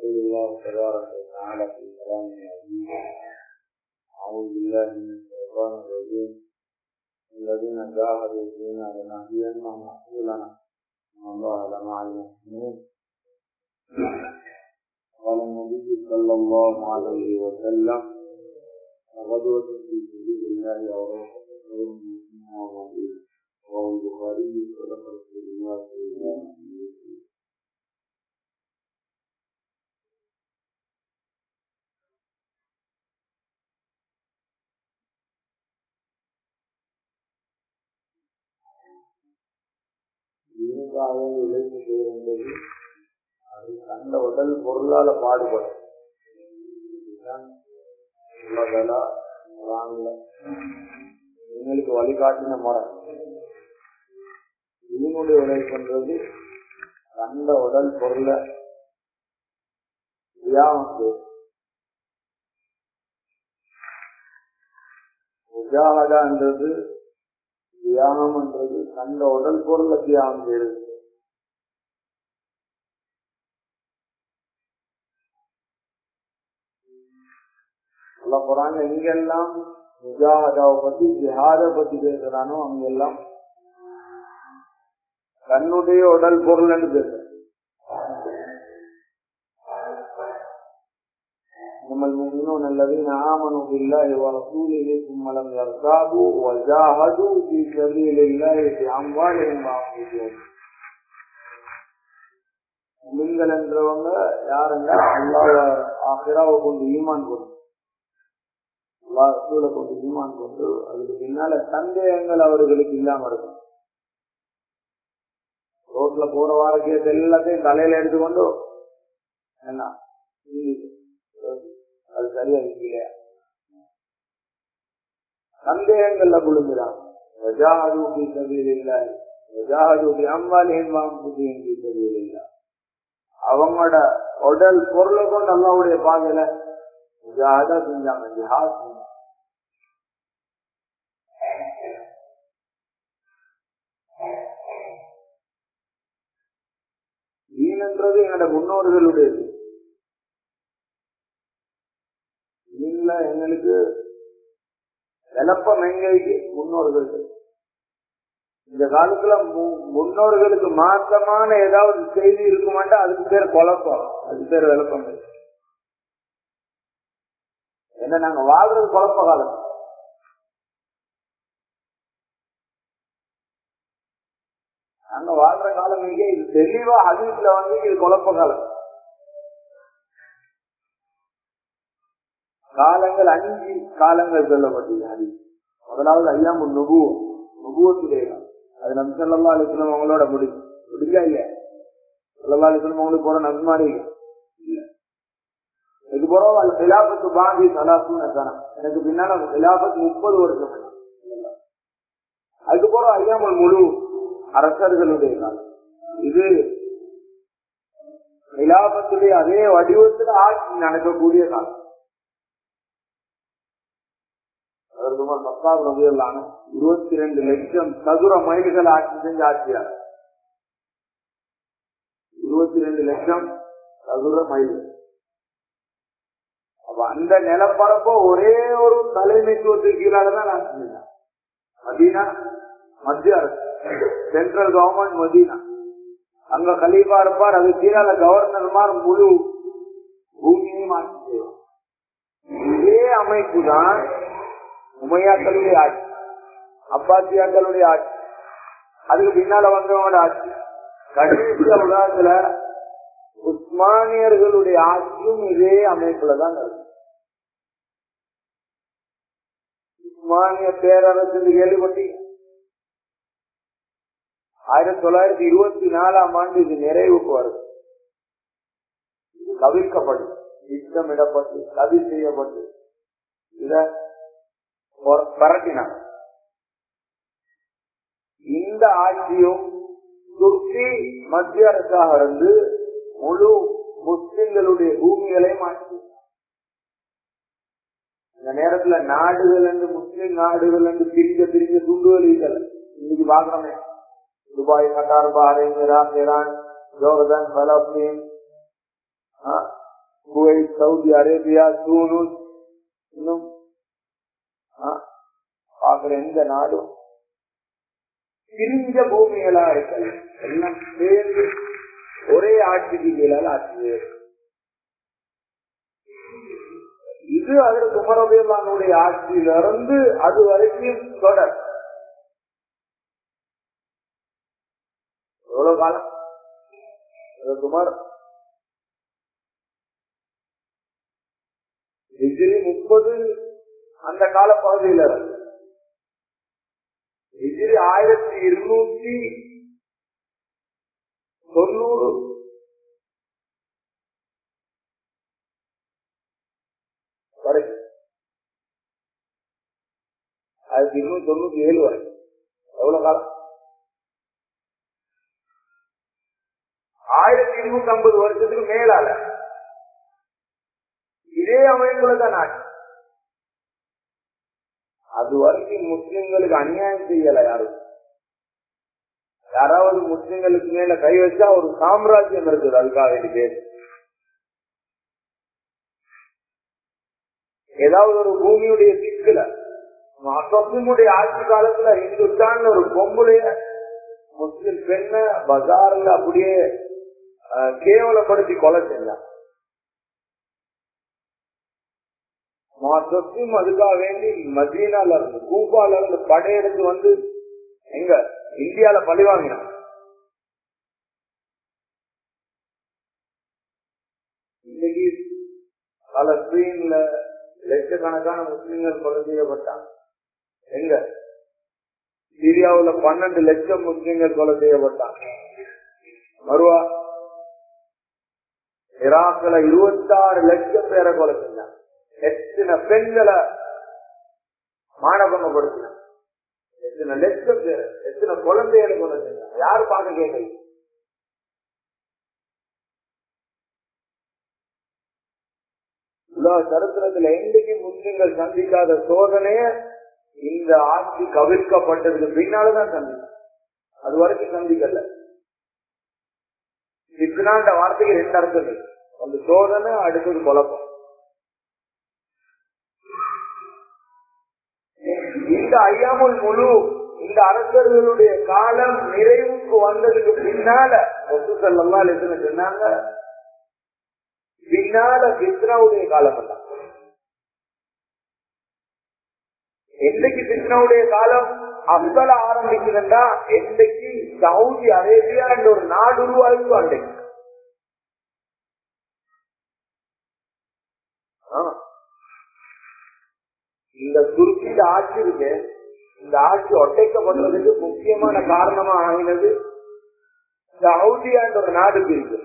يقول الله تبارك وتعالى في كلامه العزيز أعوذ بالله من الشيطان الرجيم الذين جاهدوا فينا لنهدينهم سبلنا إن الله لمع المحسنين قال النبي صلى الله عليه وسلم غدوة في سبيل الله أو روح خير من سنة ومدينة رواه البخاري صدق رسول الله صلى الله عليه وسلم தீனுக்காக உழைப்பு செய்ய என்பது அது கண்ட உடல் பொருளால பாடுபடும் உள்ளதா குரான்ல எங்களுக்கு வழிகாட்டின முறை இதனுடைய உழைப்புன்றது கண்ட உடல் பொருளை தியாகம் முஜாகதான்றது தியாகம்ன்றது கண்ட உடல் பொருளை தியாகம் செய்யுது அல்ல குரான் எங்கெல்லாம் முஜாஹதாவை பத்தி ஜிஹாத பத்தி பேசுறானோ அங்கெல்லாம் தன்னுடைய உடல் பொருள் என்று பேசுற إنما المؤمنون الذين آمنوا بالله ورسوله ثم لم يرتابوا وجاهدوا في سبيل الله بأموالهم وأنفسهم நீங்கள் என்றவங்க யாருங்க அல்லாஹ் ஆசிராவை கொண்டு ஈமான் கொண்டு அல்லாஹ் ரசூலை கொண்டு ஈமான் கொண்டு அதுக்கு பின்னால சந்தேகங்கள் அவர்களுக்கு இல்லாம இருக்கும் ரோட்ல போற வாரக்கியத்தை எல்லாத்தையும் தலையில எடுத்துக்கொண்டு என்ன அது சரியா இல்லையா சந்தேகங்கள்ல விழுந்துறான் அவங்களோட உடல் பொருளுக்கும் நல்லாவுடைய பாதையில ஜாதா செஞ்சாங்க ஜிஹாத் தீனன்றது என்னோட முன்னோர்களுடையது இல்ல எங்களுக்கு விளப்பம் எங்களுக்கு முன்னோர்கள் இந்த காலத்துல முன்னோர்களுக்கு மாற்றமான ஏதாவது செய்தி இருக்குமாட்டா அதுக்கு பேர் குழப்பம் அதுக்கு பேர் விளப்பம் என்ன நாங்க வாழ்றது குழப்ப காலம் நாங்க வாழ்ற காலம் இங்கே இது தெளிவா ஹதீஸ்ல வந்து இது குழப்ப காலம் காலங்கள் அஞ்சு காலங்கள் சொல்லப்பட்டது ஹதீஸ் முதலாவது ஐயாமு நுபு நுபுவத்துடைய அது நம் செல்லல்லா அலிஸ்லாம் அவங்களோட முடியும் முடிஞ்சா இல்ல செல்லல்லா அலிஸ்லாம் அவங்களுக்கு போற நன்மாரி இல்ல இதுக்கு போறோம் அது கிலாபத்து பாந்தி சலாசுன்னு சனம் எனக்கு பின்னால கிலாபத்து முப்பது வருஷம் அதுக்கு போறோம் ஐயாமல் முழு அரசர்களுடைய காலம் இது கிலாபத்துடைய அதே வடிவத்தில் ஆட்சி நடக்கக்கூடிய காலம் மக்கால் ரவியல்லான இருபத்தி ரெண்டு லட்சம் சதுர மைல்கள் ஆட்சி செஞ்சு ஆட்சியார் இருபத்தி ரெண்டு லட்சம் சதுர மைல்கள் அப்ப அந்த நிலப்பரப்போ ஒரே ஒரு தலைமைத்துவத்துக்கு கீழாலதான் ஆட்சி செஞ்சார் மதீனா மத்திய அரசு சென்ட்ரல் கவர்மெண்ட் மதீனா அங்க கலீஃபா இருப்பார் அது கீழால கவர்னர் முழு பூமியையும் ஆட்சி செய்வார் இதே அமைப்பு தான் உமையாக்களுடைய ஆட்சி அப்பாசியாக்களுடைய ஆட்சி அதுக்கு பின்னால வந்தவங்களோட ஆட்சி கடைசி உலகத்துல உஸ்மானியர்களுடைய ஆட்சியும் இதே அமைப்புல தான் நடக்கும் உஸ்மானிய பேரரசு கேள்விப்பட்டீங்க ஆயிரத்தி தொள்ளாயிரத்தி இருபத்தி நாலாம் ஆண்டு இது நிறைவுக்கு வருது இது கவிழ்க்கப்பட்டு திட்டமிடப்பட்டு சதி செய்யப்பட்டு இத பரட்டினாங்க இந்த ஆட்சியும் துர்க்கி மத்திய அரசாக இருந்து முழு முஸ்லிம்களுடைய பூமிகளை மாற்றி இந்த நேரத்துல நாடுகள் என்று முஸ்லிம் நாடுகள் என்று பிரிஞ்ச பிரிஞ்ச துண்டுகள் இன்னைக்கு பாக்குறோமே துபாய் கட்டார் பாரேன் Iran Iran Jordan Palestine Kuwait Saudi Arabia தூனூஸ் இன்னும் பாக்குற எந்த நாடும் பிரிஞ்ச பூமிகளா இருக்கல எல்லாம் சேர்ந்து ஒரே ஆட்சிக்கு கீழால் ஆட்சி இது அதற்கு உமரபியல்லானுடைய ஆட்சியிலிருந்து அது வரைக்கும் தொடர் எவ்வளவு காலம் சுமார் டிகிரி முப்பது அந்த கால பகுதியில இருந்து டிகிரி ஆயிரத்தி இருநூத்தி தொண்ணூறு வரைக்கும் ஆயிரத்தி இருநூத்தி தொண்ணூத்தி ஏழு வரைக்கும் எவ்வளவு காலம் ஆயிரத்தி இருநூத்தி ஐம்பது வருஷத்துக்கு மேலால இதே அமைப்புல தான் நாட்டு அது வரைக்கும் முஸ்லிம்களுக்கு அநியாயம் செய்யல யாரும் யாராவது முஸ்லிம்களுக்கு மேல கை வச்சா ஒரு சாம்ராஜ்யம் இருக்குது அதுக்காக வேண்டி பேர் ஏதாவது ஒரு பூமியுடைய திக்குல அசமுடைய ஆட்சி காலத்துல இந்துஸ்தான் ஒரு பொம்புடைய முஸ்லிம் பெண்ண பஜார்ல அப்படியே கேவலப்படுத்தி கொலை செஞ்சான் மாசத்தும் அதுக்காக வேண்டி மதீனால இருந்து கூப்பால இருந்து படையெடுத்து வந்து எங்க இந்தியால பழி வாங்கினான் இன்னைக்கு பலஸ்தீன்ல லட்சக்கணக்கான முஸ்லிம்கள் கொலை செய்யப்பட்டாங்க எங்க சிரியாவுல பன்னெண்டு லட்சம் முஸ்லிம்கள் கொலை செய்யப்பட்டாங்க மறுவா இராக்ல இருபத்தாறு லட்சம் பேரை கொலை செஞ்சாங்க எத்தனை பெண்களை மானபங்கப்படுத்தின எத்தனை லட்சம் பேர் எத்தனை குழந்தைகளை கொலை செஞ்சாங்க யாரு பார்க்க கேட்கல உலக சரித்திரத்துல என்றைக்கு முஸ்லிம்கள் சந்திக்காத சோதனைய இந்த ஆட்சி கவிழ்க்கப்பட்டதுக்கு பின்னால்தான் சந்திக்கும் அது வரைக்கும் சந்திக்கல இத்தனாண்ட வார்த்தைக்கு ரெண்டு அர்த்தம் இருக்கு அந்த சோதனை அடுத்தது குழப்பம் இந்த ஐயாமுல் முழு இந்த அரசர்களுடைய காலம் நிறைவுக்கு வந்ததுக்கு பின்னால ஒசுசல்லாம் சொன்னாங்க பின்னால பித்னாவுடைய காலம் அல்ல என்னைக்கு பித்னாவுடைய காலம் அசல ஆரம்பிக்குதுன்னா என்னைக்கு சவுதி அரேபியா என்ற ஒரு நாடு உருவாயிருக்கு அன்றைக்கு இந்த குறிப்பிட்ட ஆட்சி இருக்கு இந்த ஆட்சி ஒட்டைக்கப்படுறதுக்கு முக்கியமான காரணமா ஆகினது சவுதியா என்ற ஒரு நாடு இருக்கு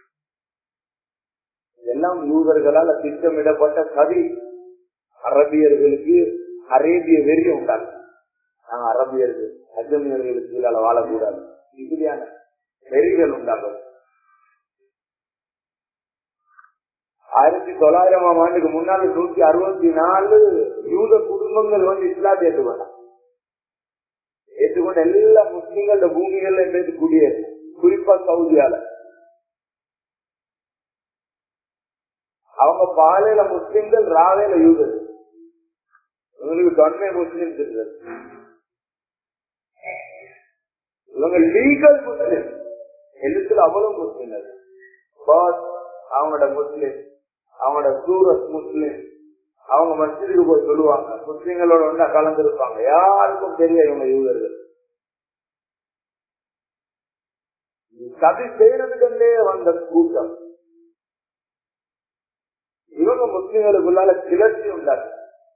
எல்லாம் யூதர்களால் திட்டமிடப்பட்ட சதி அரபியர்களுக்கு அரேபிய வெறி உண்டாங்க நாங்க அரபியர்கள் அஜமியர்களுக்கு கீழால வாழக்கூடாது இப்படியான வெறிகள் உண்டாகும் ஆயிரத்தி தொள்ளாயிரமாம் ஆண்டுக்கு முன்னாடி நூத்தி அறுபத்தி நாலு யூத குடும்பங்கள் வந்து இஸ்லாத்தை ஏற்றுக்கொண்டாங்க ஏற்றுக்கொண்ட எல்லா முஸ்லீம்கள பூமிகள்ல இருந்து குடியேறு குறிப்பா சவுதியால அவங்க பாலையில முஸ்லிம்கள் ராவேல யூதர் இவங்களுக்கு தொன்மை முஸ்லிம் இருக்கிறது இவங்க லீகல் முஸ்லிம் எழுத்துல அவ்வளவு முஸ்லிம் அது அவங்களோட முஸ்லிம் அவங்களோட சூரத் முஸ்லிம் அவங்க மஸ்ஜிதுக்கு போய் சொல்லுவாங்க முஸ்லிம்களோட ஒன்றா கலந்துருப்பாங்க யாருக்கும் தெரிய இவங்க யூதர்கள் சதி செய்யறதுக்கே வந்த கூட்டம் இவங்க முஸ்லிம்களுக்குள்ளால கிளர்ச்சி உண்டாங்க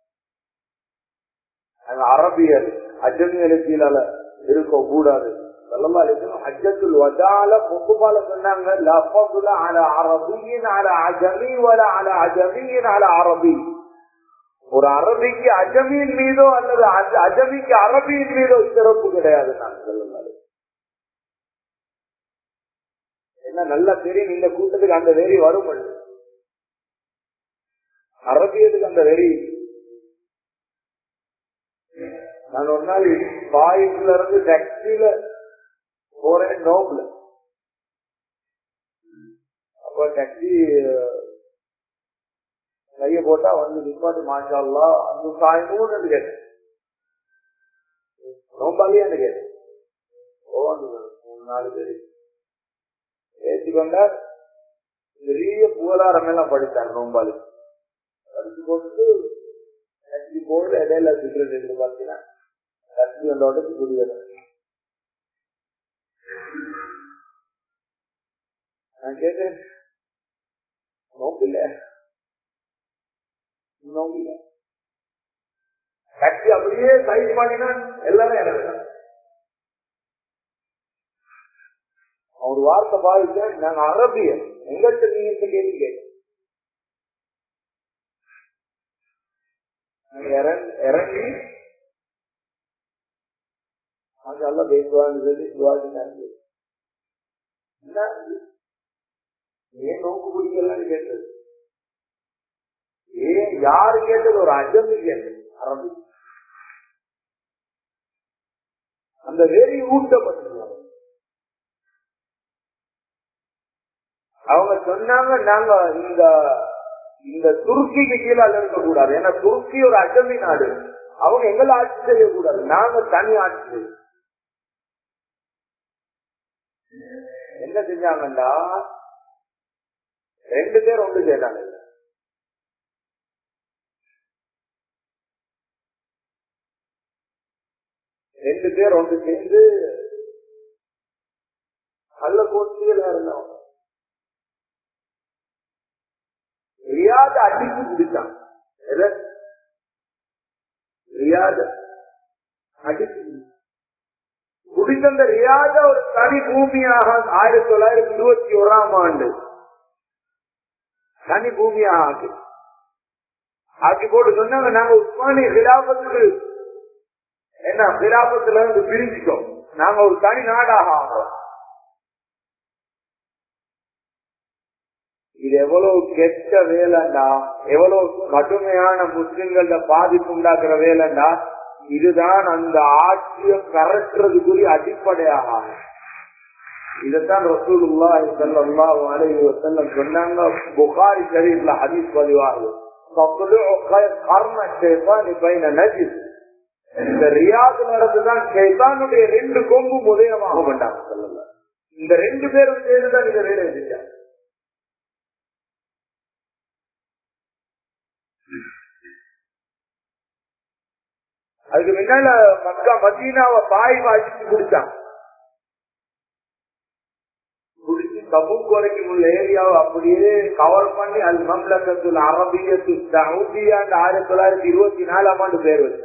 அரபியல் அஜமியலுக்கு கீழால இருக்க கூடாது ஹஜ்ஜத்துல் வதால பொக்குபால சொன்னாங்க லஃபதுல அல அரபியின் அல அஜமி வல அல அஜமியின் அல அரபி ஒரு அரபிக்கு அஜமியின் மீதோ அல்லது அஜமிக்கு அரபியின் மீதோ சிறப்பு கிடையாது நான் சொல்லலாம் என்ன நல்லா தெரியும் இந்த கூட்டத்துக்கு அந்த வெறி வரும் அரபியத்துக்கு அந்த வெறி நான் ஒரு நாள் பாயிண்ட்ல இருந்து டாக்ஸில போறேன் நோப்ல அப்ப டாக்ஸி கைய போட்டா வந்து நிப்பாட்டு மாஷா அல்லா அந்த சாயமும் கேட்டேன் நோம்பாலியான்னு கேட்டேன் ஓண்டு மூணு நாலு பேரு ஏற்றிக்கொண்டார் பெரிய புகழாரம் எல்லாம் படித்தார் நோம்பாலி படிச்சு போட்டு கட்சி போர்டு இடையில சிகரெட் எடுத்து பார்த்தீங்கன்னா கட்சி அந்த உடச்சு குடியேற நான் கேட்டேன் நோக்கில்ல நோக்கில்ல கட்சி அப்படியே சைஸ் பண்ணினா எல்லாரும் எனக்கு அவர் வார்த்தை பாதிச்சேன் நாங்க அரபியன் எங்கள்கிட்ட நீங்க இந்த கேள்வி கேட்க இறங்கி அதெல்லாம் பேசுவான்னு சொல்லி சுவாசினாங்க ஏன் நோக்கு பிடிக்கலான்னு கேட்டது ஏன் யாரு கேட்டது ஒரு அஜம்பு கேட்டது அரபி அந்த வெறி ஊட்டப்பட்டிருந்தாங்க அவங்க சொன்னாங்க நாங்க இந்த இந்த துருக்கிக்கு கீழே இருக்கக்கூடாது ஏன்னா துருக்கி ஒரு அஜமி நாடு அவங்க எங்களை ஆட்சி செய்யக்கூடாது நாங்க தனி ஆட்சி செய்ய என்ன செஞ்சாங்கன்னா ரெண்டு பேர் ஒன்று செய்யறாங்க ரெண்டு பேர் ஒன்று சேர்ந்து கள்ள கோஷ்டியில் இருந்தவங்க ரியாத அடிச்சு பிடிச்சான் ரியாத அடிச்சு குடித்தந்த ரியாத ஒரு தனி பூமியாக ஆயிரத்தி தொள்ளாயிரத்தி இருபத்தி ஓராம் ஆண்டு தனி பூமியாக ஆக்கி ஆக்கி போட்டு சொன்னாங்க நாங்க உஸ்மானிய கிலாபத்துக்கு என்ன கிலாபத்துல இருந்து பிரிஞ்சிட்டோம் நாங்க ஒரு தனி நாடாக ஆகிறோம் இது எவ்வளவு கெட்ட வேலைண்டா எவ்வளவு கடுமையான முஸ்லிம்கள பாதிப்பு உண்டாக்குற வேலைண்டா இதுதான் அந்த ஆட்சியை கரட்டுறதுக்குரிய அடிப்படையாக இதைத்தான் ரசூலுல்லா ஸல்லல்லாஹு அலைஹி வஸல்லம் சொன்னாங்க புகாரி ஷரீஃப்ல ஹதீஸ் பதிவாகுது இந்த ரியாது நடந்துதான் ஷைத்தானுடைய ரெண்டு கொம்பும் உதயமாக மாட்டாங்க சொல்லல இந்த ரெண்டு பேரும் சேர்ந்துதான் இந்த வேலையை செஞ்சாங்க அதுக்கு முன்னால மக்கா மதீனாவை பாய் வாசிச்சு குடிச்சான் குடிச்சு தபுக் வரைக்கும் உள்ள ஏரியாவை அப்படியே கவர் பண்ணி அது மம்லக்கத்துல அரபியத்து சவுதியா ஆயிரத்தி தொள்ளாயிரத்தி இருபத்தி நாலாம் ஆண்டு பேர் வச்சு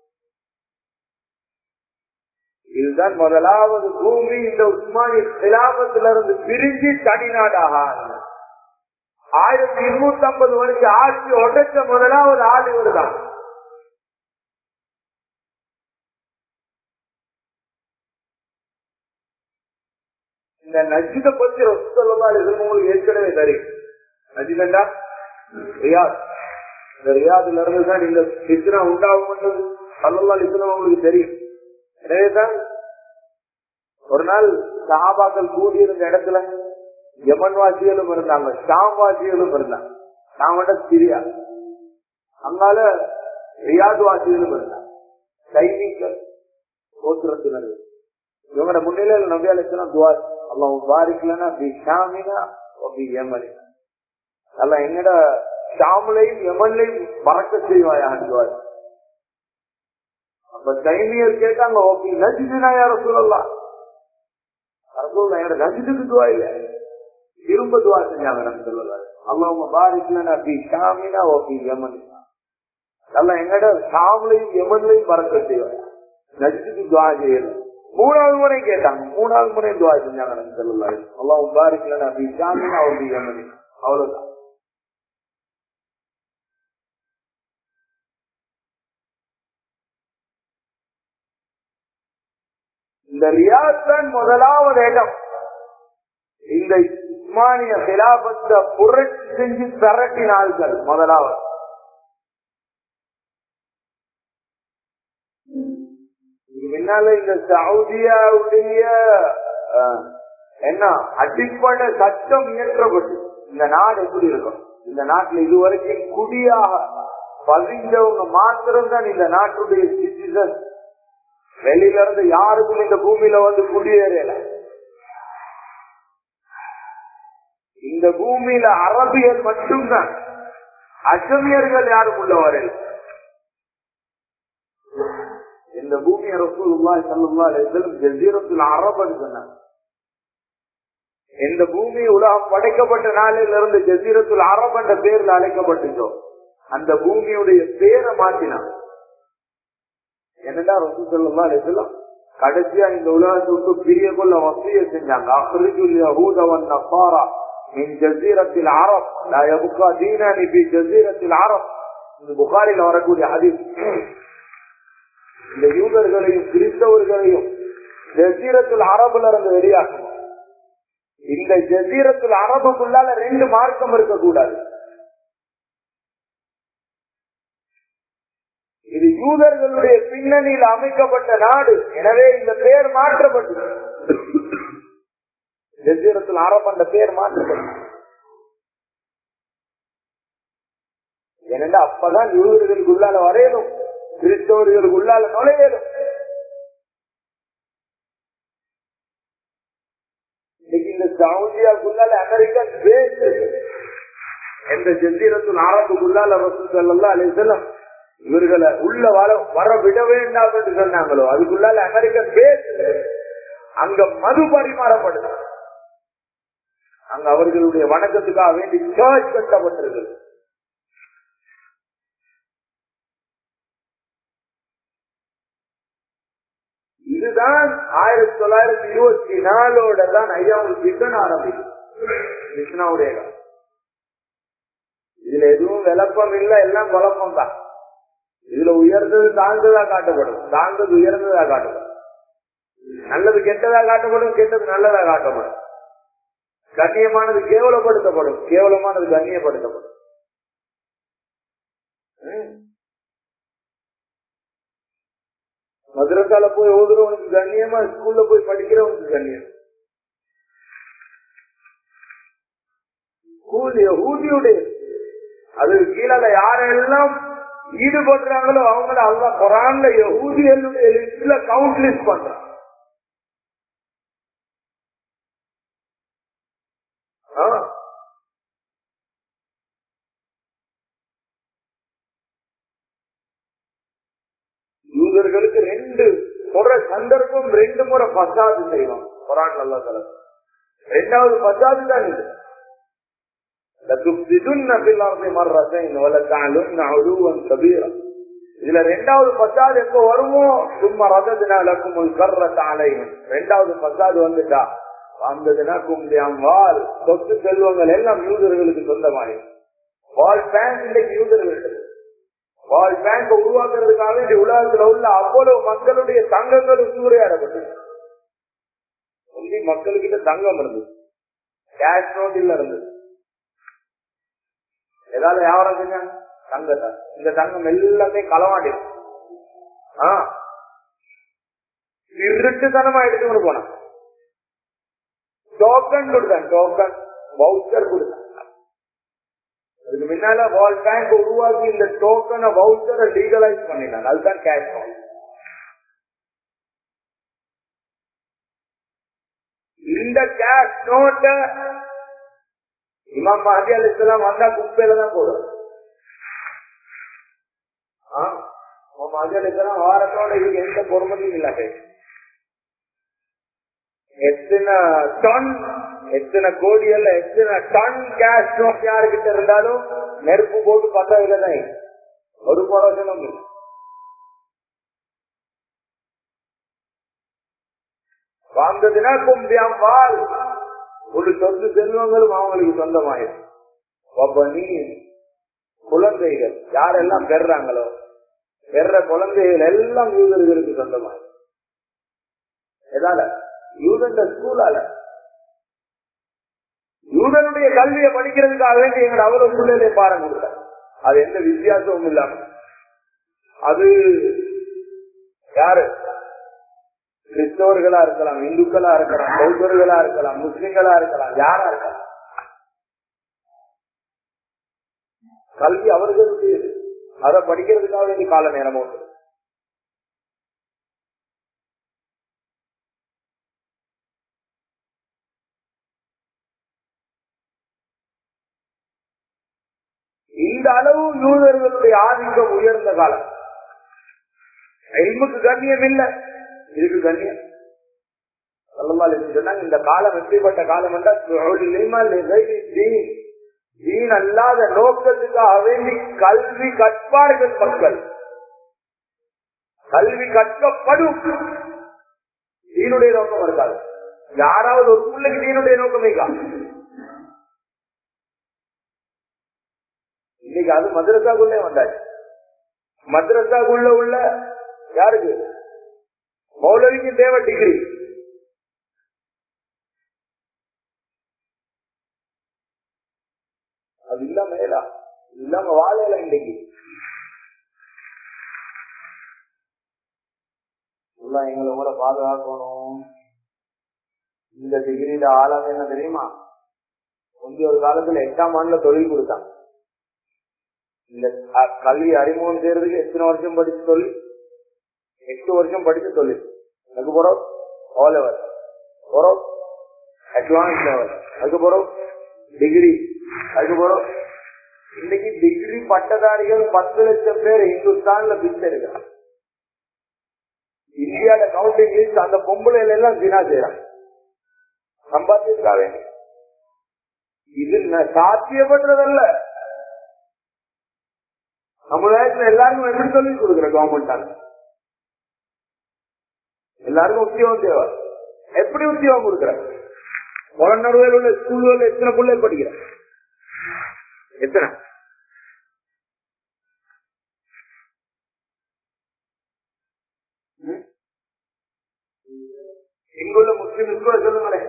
இதுதான் முதலாவது பூமி இந்த உஸ்மானி சிலாபத்திலிருந்து பிரிஞ்சு தனிநாடாக ஆயிரத்தி இருநூத்தி ஐம்பது வருஷம் ஆட்சி உடைச்ச முதலாவது ஆள் இவர் தான் இந்த நஜித பத்தி ரசூல்லா உங்களுக்கு ஏற்கனவே தெரியும் நஜிதண்டா ரியாத் இந்த ரியாதுல இருந்து தான் இந்த சித்தினா உண்டாகும் சல்லல்லா இஸ்லாம் உங்களுக்கு தெரியும் எனவேதான் ஒரு நாள் சஹாபாக்கள் கூடியிருந்த இடத்துல யமன் வாசிகளும் இருந்தாங்க ஷாம் வாசிகளும் இருந்தாங்க ஷாமட சிரியா அங்கால ரியாது வாசிகளும் இருந்தாங்க சைனிகள் கோத்திரத்தினர் இவங்களோட முன்னிலையில் நம்பி அழைச்சலாம் துவா அல்லாஹ் பாரிக்கலனா பி ஷாமினா பி யமனினா அல்ல எங்கட ஷாமுலையும் யமன்லையும் மறக்க செய்வாயாக துவா அப்ப சைனியர் கேட்டாங்க ஓகே நஜிதுனா யார சொல்லலாம் அரசூல் எங்கட நஜிதுக்கு துவா இல்ல திரும்ப துவா செஞ்சாங்க நம்ம சொல்லலாம் அல்லாஹ் பாரிக்கலனா பி ஷாமினா ஓகே யமனினா அல்ல எங்கட ஷாமுலையும் யமன்லையும் மறக்க செய்வாங்க நஜிதுக்கு துவா செய்யலாம் மூணாவது முறை கேட்டாங்க மூணாவது முறை துவா செஞ்சாங்க நம்ம சொல்லலாம் அல்லாஹ் பாரிக்கலனா பி ஷாமினா ஓகே யமனினா அவ்வளவுதான் இந்த ரியாத் தான் முதலாவது இடம் இந்த உஸ்மானிய சிலாபத்தை புரட்சி செஞ்சு திரட்டினார்கள் முதலாவது முன்னால இந்த சவுதியாவுடைய என்ன அடிப்படை சட்டம் இயற்றப்பட்டு இந்த நாடு எப்படி இருக்கும் இந்த நாட்டுல இதுவரைக்கும் குடியாக பதிஞ்சவங்க மாத்திரம் தான் இந்த நாட்டுடைய சிட்டிசன் வெளியில இருந்து யாருக்கும் இந்த பூமியில வந்து குடியேறல இந்த பூமியில அரபியல் மட்டும்தான் அஜமியர்கள் யாரும் உள்ள வரல இந்த பூமியை ரசூலுல்லாஹி ஸல்லல்லாஹு அலைஹி வஸல்லம் ஜஸீரத்துல் அரப்னு சொன்னாங்க இந்த பூமி உலகம் படைக்கப்பட்ட நாளில் இருந்து ஜசீரத்துல் அரப் என்ற பேர்ல அழைக்கப்பட்டுச்சோ அந்த பூமியுடைய பேரை மாற்றினான் என்னடா ரசூ சொல்லா அழைக்கலாம் கடைசியா இந்த உலகத்தை விட்டு பிரிய கொள்ள வசதியை செஞ்சாங்க அஹ்ரிஜுல் யஹூதவன் நஃபாரா மின் ஜசீரத்தில் அரப் லா யபுகா தீனானி பி ஜசீரத்தில் அரப் இந்த புகாரில வரக்கூடிய ஹதீஸ் இந்த யூதர்களையும் கிறிஸ்தவர்களையும் ஜசீரத்துல் அரபுல இருந்து வெளியாக்கணும் இந்த ஜசீரத்தில் அரபுக்குள்ளால ரெண்டு மார்க்கம் இருக்கக்கூடாது இது யூதர்களுடைய பின்னணியில் அமைக்கப்பட்ட நாடு எனவே இந்த பெயர் மாற்றப்பட்டது ஜசீரத்தில் அரபு என்ற பெயர் மாற்றப்பட்டது ஏனென்றா அப்பதான் யூதர்களுக்குள்ளால வரையணும் கிறிஸ்தவர்களுக்குள்ளால நுழையணும் இன்னைக்கு இந்த சவுதியாக்குள்ளால அமெரிக்கன் பேஸ் எந்த ஜசீரத்துல் அரபுக்குள்ளால ரசூல்லா அலிசல்லாம் இவர்களை உள்ள வர வர விட வேண்டாம் என்று சொன்னாங்களோ அதுக்குள்ளால அமெரிக்கன் பேஸ் அங்க மது பரிமாறப்படுது அங்க அவர்களுடைய வணக்கத்துக்காக வேண்டி சர்ச் கட்டப்பட்டிருக்கு இதுதான் ஆயிரத்தி தொள்ளாயிரத்தி இருபத்தி நாலோட தான் ஐயாவுக்கு மிஷன் ஆரம்பிக்கும் மிஷனாவுடைய இதுல எதுவும் விளப்பம் இல்ல எல்லாம் குழப்பம் தான் இதுல உயர்ந்தது தாழ்ந்ததா காட்டப்படும் தாழ்ந்தது உயர்ந்ததா காட்டப்படும் நல்லது கெட்டதா காட்டப்படும் கெட்டது நல்லதா காட்டப்படும் கண்ணியமானது கேவலப்படுத்தப்படும் கேவலமானது கண்ணியப்படுத்தப்படும் மதுரத்தால போய் ஓதுறவனுக்கு கண்ணியமா ஸ்கூல்ல போய் படிக்கிறவனுக்கு கண்ணியம் ஸ்கூல் ஊதியுடைய அது கீழே யாரெல்லாம் ஈடுபடுறாங்களோ அவங்கள அல்ல குரான்ல ஊதியலுடைய லிஸ்ட்ல கவுண்ட் லிஸ்ட் பண்றான் யூதர்களுக்கு ரெண்டு முறை சந்தர்ப்பம் ரெண்டு முறை பசாது செய்வோம் குரான் நல்லா தலை ரெண்டாவது பசாது தான் இது இதுல ரெண்டாவது பசாது எப்ப வருமோ சும்மா ரதத்தினாலக்கும் கர்றத்தாலையும் ரெண்டாவது பசாது வந்துட்டா வந்ததுன்னா கும்பியாம் வால் சொத்து செல்வங்கள் எல்லாம் யூதர்களுக்கு சொந்தமாயி வால் பேங்க் இன்றைக்கு யூதர்கள் வால் பேங்க் உருவாக்குறதுக்காக வேண்டி உலகத்துல உள்ள அவ்வளவு மக்களுடைய தங்கங்களும் சூறையாடப்பட்டது சொல்லி மக்களுக்கிட்ட தங்கம் இருந்தது கேஷ் நோட் இல்ல இருந்தது ஏதாவது வியாபாரம் செஞ்சாங்க தங்கத்தை இந்த தங்கம் எல்லாமே களவாண்டிடும் திருட்டுத்தனமா எடுத்துக்கொண்டு போனான் டோக்கன் கொடுத்தான் டோக்கன் வவுச்சர் கொடுத்தான் அதுக்கு முன்னால வேர்ல்ட் பேங்க் உருவாக்கி இந்த டோக்கனை வவுச்சரை லீகலைஸ் பண்ணினாங்க அதுதான் கேஷ் இந்த கேஷ் நோட்ட இமாம் மஹதி அலி இஸ்லாம் வந்தா குப்பையில தான் போடும் மஹதி அலி இஸ்லாம் வாரத்தோட இதுக்கு எந்த பொறுமதியும் இல்லாத எத்தனை டன் எத்தனை கோடி அல்ல எத்தனை டன் கேஷ் நோட் யாருக்கிட்ட இருந்தாலும் நெருப்பு போட்டு பத்தவில்லை தான் ஒரு பிரயோஜனம் இல்லை வாழ்ந்ததுனா கும்பியாம் பால் ஒரு சொத்து செல்வங்களும் அவங்களுக்கு சொந்தமாயிரும் குழந்தைகள் யாரெல்லாம் பெறாங்களோ பெற குழந்தைகள் எல்லாம் யூதர்களுக்கு சொந்தமாயிரும் எதால யூதன் ஸ்கூலால யூதனுடைய கல்வியை படிக்கிறதுக்காக வேண்டி எங்க அவ்வளவு சூழ்நிலை பாருங்க கொடுத்த அது எந்த வித்தியாசமும் இல்லாம அது யாரு கிறிஸ்தவர்களா இருக்கலாம் இந்துக்களா இருக்கலாம் பௌத்தர்களா இருக்கலாம் முஸ்லிம்களா இருக்கலாம் யாரா இருக்கலாம் கல்வி அவர்களுக்கு அதை படிக்கிறதுக்காக வேண்டிய கால நேரம் உண்டு இந்த அளவு யூதர்களுடைய ஆதிக்கம் உயர்ந்த காலம் எல்முக்கு கண்ணியம் இல்ல இதுக்கு கண்ணியம் சொன்னாங்க இந்த காலம் எப்படிப்பட்ட காலம் என்றால் தீன் அல்லாத நோக்கத்துக்காக வேண்டி கல்வி கற்பார்கள் மக்கள் கல்வி கற்கப்படும் தீனுடைய நோக்கம் இருக்காது யாராவது ஒரு பிள்ளைக்கு தீனுடைய நோக்கம் வைக்கா இன்னைக்கு அது மദ്രസാக்குள்ளே வந்தாச்சு மദ്രസാக்குள்ள உள்ள யாருக்கு மௌலவிக்கு தேவை டிகிரி அது இல்லாம ஏலா இல்லாம வாழல இன்னைக்கு எங்களை உங்களை பாதுகாக்கணும் இந்த டிகிரியில ஆளாக என்ன தெரியுமா முந்தைய ஒரு காலத்துல எட்டாம் ஆண்டுல தொழில் கொடுத்தாங்க இந்த கல்வி அறிமுகம் செய்யறதுக்கு எத்தனை வருஷம் படிச்சு தொழில் எட்டு வருஷம் படிச்சு தொழில் அதுக்கு போறோம் ஓ லெவல் போறோம் அட்வான்ஸ் லெவல் அதுக்கு போறோம் டிகிரி அதுக்கு போறோம் இன்னைக்கு டிகிரி பட்டதாரிகள் பத்து லட்சம் பேர் இந்துஸ்தான்ல பிச்சை இருக்கிறாங்க இந்தியால கவுண்டிங் லிஸ்ட் அந்த பொம்பளைல எல்லாம் தினா செய்யறாங்க சம்பாத்தியத்துக்கா வேண்டி இது சாத்தியப்படுறதல்ல சமுதாயத்துல எல்லாருக்கும் எப்படி சொல்லி கொடுக்குற கவர்மெண்டால எல்லாருக்கும் உத்தியோகம் தேவை எப்படி உத்தியோகம் கொடுக்குற புலனறுவையில் உள்ள ஸ்கூல்ல எத்தனை பிள்ளை படிக்கிற எத்தனை இங்குள்ள முஸ்லிம் ஸ்கூல சொல்லுங்களேன்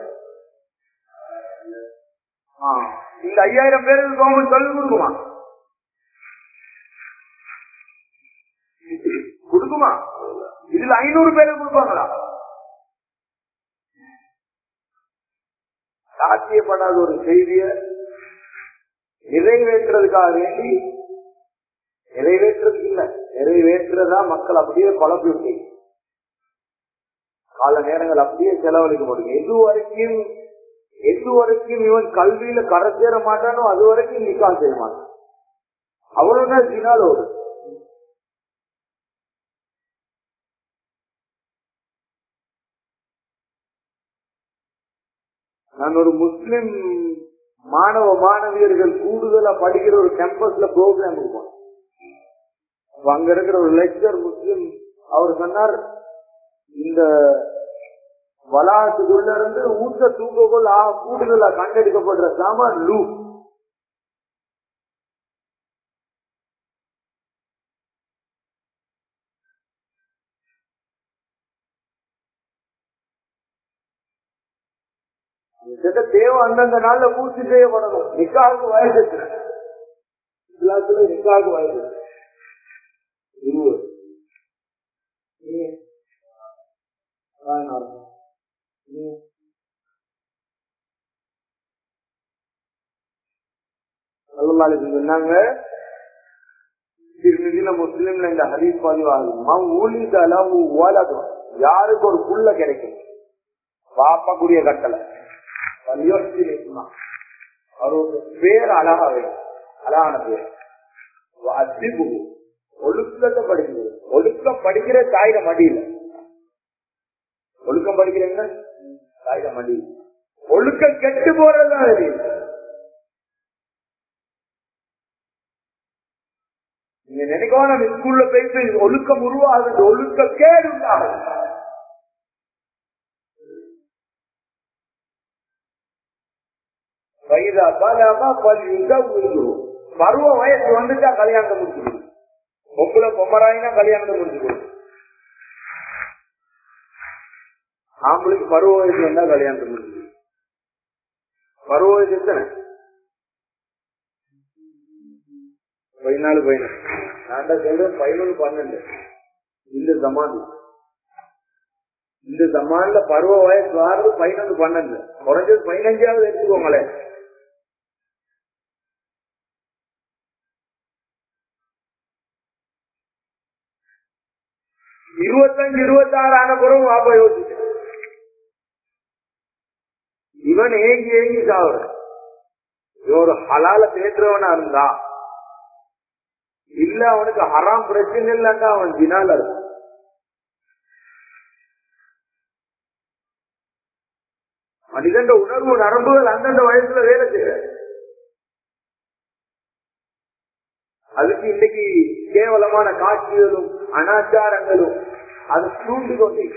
இந்த ஐயாயிரம் பேருக்கு கவர்மெண்ட் சொல்லிக் கொடுக்குமா கொடுக்குமா இதுல ஐநூறு பேருக்கு கொடுப்பாங்களா சாத்தியப்படாத ஒரு செய்திய நிறைவேற்றுறதுக்காக வேண்டி நிறைவேற்றுறதுக்கு இல்ல நிறைவேற்றுறதா மக்கள் அப்படியே குழப்பி விட்டு கால நேரங்கள் அப்படியே செலவழிக்க முடியும் எது வரைக்கும் எது வரைக்கும் இவன் கல்வியில கரை சேர மாட்டானோ அது வரைக்கும் நிக்கா செய்ய மாட்டான் அவ்வளவுதான் தினால் வரும் நான் ஒரு முஸ்லிம் மாணவ மாணவியர்கள் கூடுதலா படிக்கிற ஒரு கேம்பஸ்ல ப்ரோக்ராம் இருக்கும் அங்க இருக்கிற ஒரு லெக்சர் முஸ்லிம் அவர் சொன்னார் இந்த வளாகத்துக்குள்ள இருந்து ஊட்ட தூக்கக்குள் கூடுதலா கண்டெடுக்கப்படுற சாமான் லூ இதற்கு தேவை அந்தந்த நாள்ல பூர்த்தி செய்யப்படணும் நிக்காவுக்கு வயசு இஸ்லாத்துல நிக்காவுக்கு வயசு இருபது சொன்னாங்க திருநிதியில முஸ்லீம்ல இந்த ஹரீஸ் பதிவாகும் யாருக்கு ஒரு புள்ள கிடைக்கும் பாப்பக்கூடிய கட்டளை அவருக்கு பேர் அழகா வேணும் அழகான பேர் அசிபு ஒழுக்கத்தை படிக்கிறது ஒழுக்கம் படிக்கிற தாயிட மடியில ஒழுக்கம் படிக்கிறீங்க தாயிட மடி ஒழுக்கம் கெட்டு போறதுதான் தெரியும் நீங்க நினைக்கவா நம்ம ஸ்கூல்ல போயிட்டு ஒழுக்கம் உருவாகுது ஒழுக்க கேடு உண்டாகுது வயதா பாலாமா பல்யுதா உருகும் பருவ வயசு வந்துட்டா கல்யாணத்தை முடிச்சுக்கணும் பொம்பளை பொம்மராயினா கல்யாணத்தை முடிச்சுக்கணும் ஆம்பளைக்கு பருவ வயசு வந்தா கல்யாணத்தை முடிச்சுக்கணும் பருவ வயசு எத்தனை பதினாலு பதினாலு நான் தான் சொல்றேன் பதினொன்று பன்னெண்டு இந்த சமாதி இந்த சமான்ல பருவ வயசு வாரது பதினொன்று பன்னெண்டு குறைஞ்சது பதினஞ்சாவது எடுத்துக்கோங்களேன் இருபத்தஞ்சு இருபத்தாறு ஆன பிறகு வாப்பா யோசிச்சு இவன் ஏங்கி ஏங்கி சாவுற இவன் ஒரு ஹலால தேற்றுறவனா இருந்தா இல்ல அவனுக்கு ஹராம் பிரச்சனை இல்லைன்னா அவன் தினால இருக்கும் மனிதன் உணர்வு நரம்புகள் அந்தந்த வயசுல வேலை செய்யற அதுக்கு இன்னைக்கு கேவலமான காட்சிகளும் அனாச்சாரங்களும் அது தூண்டி கொண்டே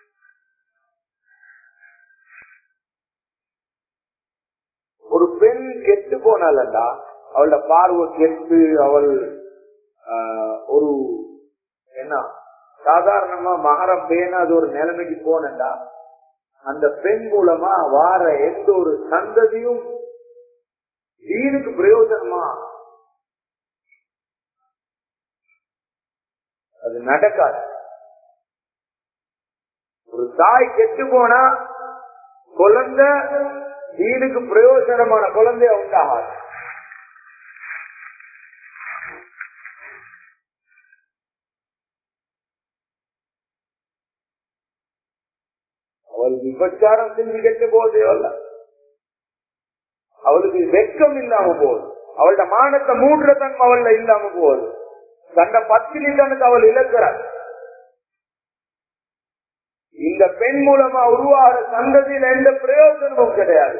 ஒரு பெண் கெட்டு போனாலண்டா அவளோட பார்வை கெட்டு அவள் ஆஹ், ஒரு என்ன சாதாரணமா மகரம் பேணாத ஒரு நிலைமைக்கு போனண்டா அந்த பெண் மூலமா வார எந்த ஒரு சந்ததியும் வீணுக்கு பிரயோஜனமா அது நடக்காது ஒரு தாய் கெட்டு போனா குழந்தை வீணுக்கு பிரயோஜனமான குழந்தைய உண்டாகாது அவள் விபச்சாரம் செஞ்சு கெட்டு போதே அல்ல அவளுக்கு வெட்கம் இல்லாம போகுது அவளோட மானத்தை மூடுற தன்மை அவள்ல இல்லாம போகுது தன்னை பத்தினி தனக்கு அவள் இழக்கிறாள் இந்த பெண் மூலமா உருவாகிற சந்ததியில எந்த பிரயோஜனமும் கிடையாது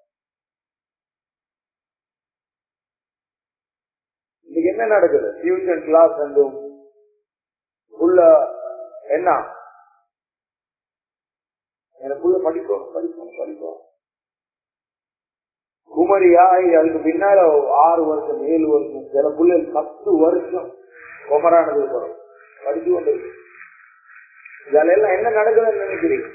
இன்னைக்கு என்ன நடக்குது டியூஷன் கிளாஸ் என்றும் உள்ள என்ன எனக்குள்ள படிப்போம் படிப்போம் படிப்போம் குமரியாய் அதுக்கு பின்னால ஆறு வருஷம் ஏழு வருஷம் சில பிள்ளைகள் பத்து வருஷம் குமரானது போறோம் படிச்சு கொண்டு இருக்கு. இதெல்லாம் என்ன நடக்குதுன்னு நினைக்கிறீங்க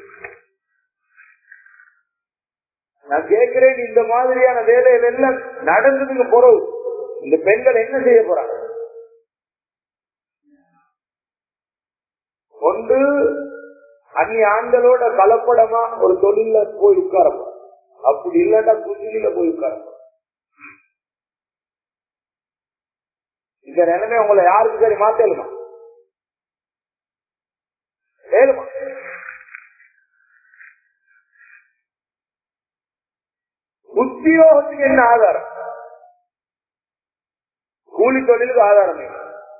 நான் கேட்கிறேன் இந்த மாதிரியான வேலைகள் எல்லாம் நடந்ததுக்கு பிறகு இந்த பெண்கள் என்ன செய்ய போறாங்க ஒன்று அந்நிய ஆண்களோட கலப்படமா ஒரு தொழில போய் உட்காரப்போம் அப்படி இல்லட்டா குசிலில போய் உட்காரப்போம் இந்த நிலைமை உங்களை யாருக்கு சரி மாத்தலுமா ஏழுமா உத்தியோகத்துக்கு என்ன ஆதாரம் கூலி தொழிலுக்கு ஆதாரம் இல்லை.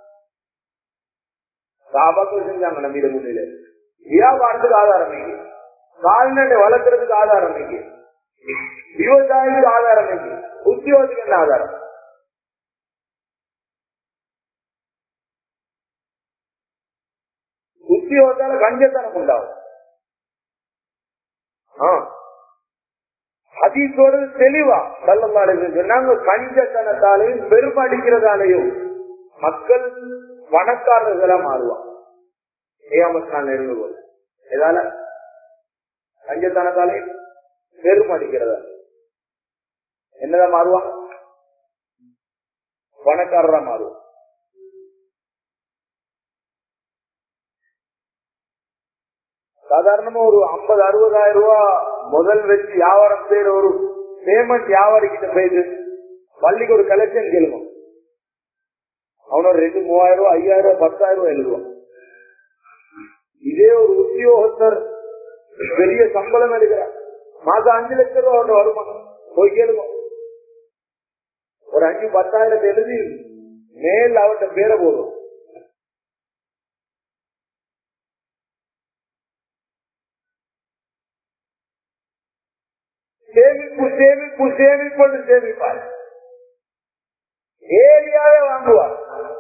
சாபாக்கள் செஞ்சாங்க நம்பிட முன்னில வியாபாரத்துக்கு ஆதாரம் இல்லை கால்நடை வளர்க்கறதுக்கு ஆதாரம் இல்லை விவசாயத்துக்கு ஆதாரம் இல்லை உத்தியோகத்துக்கு என்ன ஆதாரம் உத்தியோகத்தால கஞ்சத்தனம் உண்டாகும் ஆ. ஹதீஸோடு தெளிவா கள்ளமாடு சொன்னாங்க கஞ்சத்தனத்தாலையும் பெருமடிக்கிறதாலையும் மக்கள் பணக்காரர்களா மாறுவான் ஏமத் நான் நெருங்க போல எதால கஞ்சத்தனத்தாலே பெருமடிக்கிறதா என்னதான் மாறுவான் பணக்காரரா மாறுவான் சாதாரணமா ஒரு ஐம்பது அறுபதாயிரம் ரூபாய் முதல் வச்சு வியாபாரம் செய்யற ஒரு பேமெண்ட் வியாபாரி கிட்ட போயிட்டு பள்ளிக்கு ஒரு கலெக்ஷன் கேளுங்க அவனோட ரெண்டு மூவாயிரம் ரூபாய் ஐயாயிரம் ரூபாய் பத்தாயிரம் ரூபாய் எழுதுவான் இதே ஒரு உத்தியோகத்தர் பெரிய சம்பளம் எடுக்கிறார் மாசம் அஞ்சு லட்சம் ரூபாய் அவனோட வருமானம் போய் கேளுங்க ஒரு அஞ்சு பத்தாயிரத்தை எழுதி மேல் அவர்கிட்ட பேரை போதும் சேமிப்பு சேமிப்பு சேமிப்பு சேமிப்பார் ஏரியாவே வாங்குவார்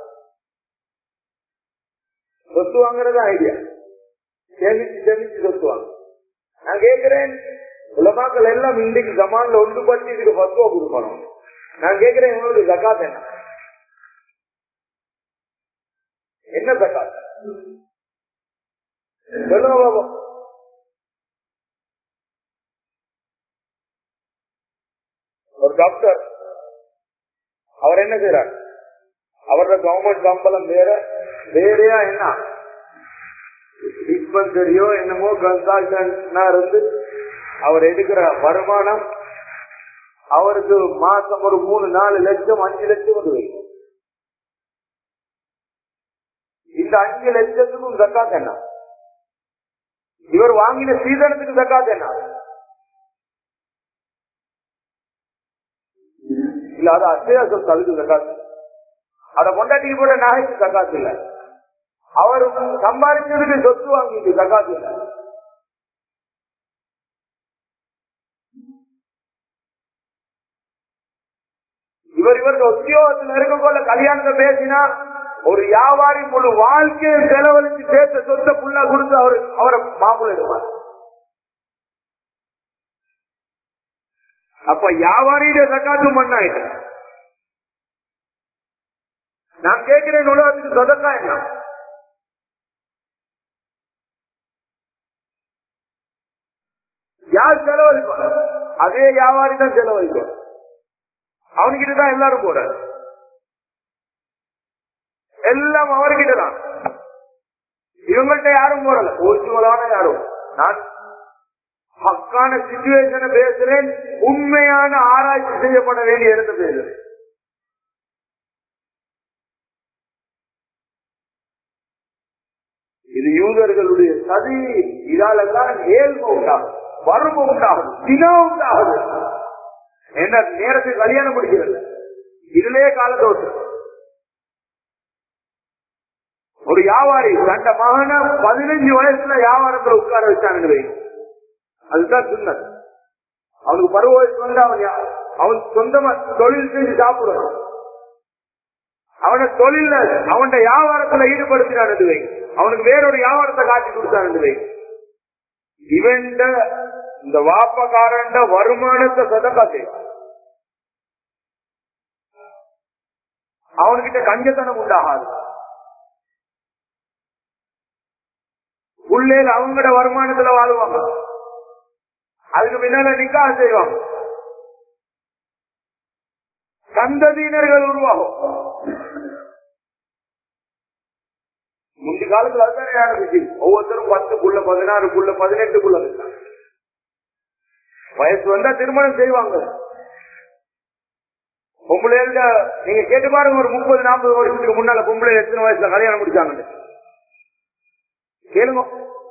சொத்து வாங்குறது ஐடியா சேமிச்சு சேமிச்சு சொத்து வாங்க நான் கேட்கிறேன் உலமாக்கள் எல்லாம் இன்றைக்கு ஜமான்ல ஒன்றுபட்டு இதுக்கு பத்துவா கொடுக்கணும் நான் கேட்கிறேன் இவங்களுடைய ஜக்காத் என்ன என்ன ஜக்காத் சொல்லுங்க பாபா ஒரு டாக்டர் அவர் என்ன செய்யறார் அவரோட கவர்மெண்ட் சம்பளம் வேற வேறையா என்ன டிஸ்பென்சரியோ என்னமோ கன்சல்டன்ட்னா இருந்து அவர் எடுக்கிற வருமானம் அவருக்கு மாசம் ஒரு மூணு நாலு லட்சம் அஞ்சு லட்சம் வருது இந்த இந்த அஞ்சு லட்சத்துக்கும் ஜக்காத் என்ன இவர் வாங்கின சீதனத்துக்கு ஜக்காத் என்ன இல்ல அது அசையா சொத்து அதுக்கு ஜக்காத் அத கொண்டாட்டிக்கு போட நகைக்கு ஜக்காத் இல்ல அவர் சம்பாதிச்சதுக்கு சொத்து வாங்கிட்டு ஜக்காத் இல்ல இவர் இவருக்கு உத்தியோகத்தில் இருக்கக்குள்ள கல்யாணத்தை பேசினா ஒரு வியாபாரி முழு வாழ்க்கையை செலவழிச்சு சேர்த்த சொத்தை புள்ளா கொடுத்து அவரு அவரை மாமூல் எடுப்பார் அப்ப வியாபாரியுடைய சக்காத்தும் மண்ணாயிட்டு நான் கேட்கிறேன் உலகத்துக்கு சொதக்கா என்ன யார் செலவழிப்பாங்க அதே வியாபாரி தான் செலவழிக்கும் அவன்கிட்ட தான் எல்லாரும் போற எல்லாம் அவர்கிட்ட தான் இவங்கள்ட்ட யாரும் போறல ஒரிஜினலான யாரும் நான் ஹக்கான சிச்சுவேஷனை பேசுறேன் உண்மையான ஆராய்ச்சி செய்யப்பட வேண்டிய இடத்தை பேசுறேன் இது யூதர்களுடைய சதி இதாலெல்லாம் ஏழ்மை உண்டாகும் வறுமை உண்டாகும் தினா உண்டாகுது என்ன நேரத்துக்கு கல்யாணம் முடிக்கிறது இதுலயே காலத்தோட்டு ஒரு வியாபாரி தண்ட மகன பதினஞ்சு வயசுல வியாபாரத்துல உட்கார வச்சாங்க அதுதான் சுண்ணத் அவனுக்கு பருவ வயசு வந்து அவன் யா- அவன் சொந்தமா தொழில் செஞ்சு சாப்பிடணும் அவனை தொழில அவன் வியாபாரத்துல ஈடுபடுத்தினான் வை அவனுக்கு வேறொரு வியாபாரத்தை காட்டி கொடுத்தான் வை இவன் இந்த வாப்பக்காரன் வருமானத்தை சதக்கா செய்வான் அவன்கிட்ட கஞ்சத்தனம் உண்டாகாது உள்ளேல அவங்களோட வருமானத்துல வாழ்வாங்க அதுக்கு பின்னால நிக்கா செய்வாங்க சந்ததியினர்கள் உருவாகும் முந்தி காலத்துல அதுதான் நடந்துச்சு ஒவ்வொருத்தரும் பத்துக்குள்ள பதினாறுக்குள்ள பதினெட்டுக்குள்ள இருந்தாங்க வயசு வந்தா திருமணம் செய்வாங்க பொம்பளைல நீங்க கேட்டு பாருங்க ஒரு முப்பது நாற்பது வருஷத்துக்கு முன்னால பொம்பளை எத்தனை வயசுல கல்யாணம் முடிச்சாங்க கேளுங்க